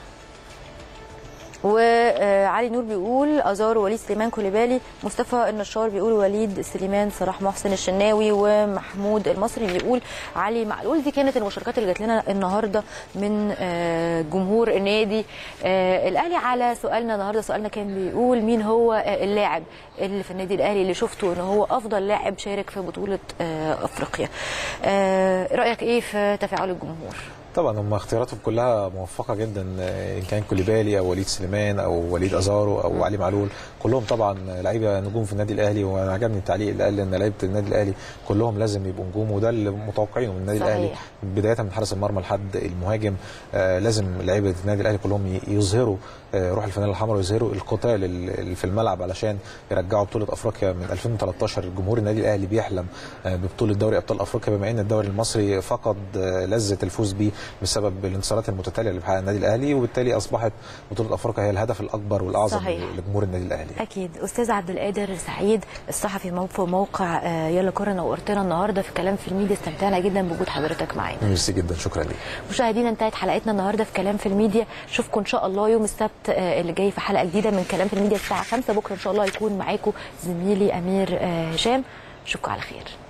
Speaker 1: وعلي نور بيقول ازار وليد سليمان كوليبالي مصطفى النشار بيقول وليد سليمان صلاح محسن الشناوي ومحمود المصري بيقول علي معلول دي كانت المشاركات اللي جات لنا النهارده من آه، جمهور النادي آه، الاهلي على سؤالنا النهارده سؤالنا كان بيقول مين هو آه، اللاعب اللي في النادي الاهلي اللي شفته ان هو افضل لاعب شارك في بطوله آه، افريقيا آه، رايك ايه في تفاعل الجمهور
Speaker 7: طبعا هم اختياراتهم كلها موفقه جدا آه، ان كان كوليبالي او وليد سليمان او وليد ازارو او علي معلول كلهم طبعا لعيبه نجوم في النادي الاهلي وانا عجبني التعليق اللي قال ان لعيبه النادي الاهلي كلهم لازم يبقوا نجوم وده اللي متوقعينه من النادي
Speaker 1: صحيح.
Speaker 7: الاهلي بدايه من حارس المرمى لحد المهاجم آه، لازم لعيبه النادي الاهلي كلهم ي- يظهروا آه، روح الفانيلا الحمراء ويظهروا القتال اللي في الملعب علشان يرجعوا بطوله افريقيا من 2013 جمهور النادي الاهلي بيحلم آه، ببطوله دوري ابطال افريقيا بما ان الدوري المصري فقد آه، لذه الفوز بيه بسبب الانتصارات المتتاليه اللي بيحققها النادي الاهلي وبالتالي اصبحت بطوله افريقيا هي الهدف الاكبر والاعظم
Speaker 1: صحيح.
Speaker 7: لجمهور النادي الاهلي
Speaker 1: اكيد استاذ عبد القادر سعيد الصحفي مو- في موقع آه، يلا كوره نورتنا النهارده في كلام في الميديا استمتعنا جدا بوجود حضرتك معانا
Speaker 7: ميرسي جدا شكرا ليك
Speaker 1: مشاهدينا انتهت حلقتنا النهارده في كلام في الميديا اشوفكم ان شاء الله يوم السبت آه، اللي جاي في حلقه جديده من كلام في الميديا الساعه 5 بكره ان شاء الله يكون معاكم زميلي امير آه، هشام اشوفكم على خير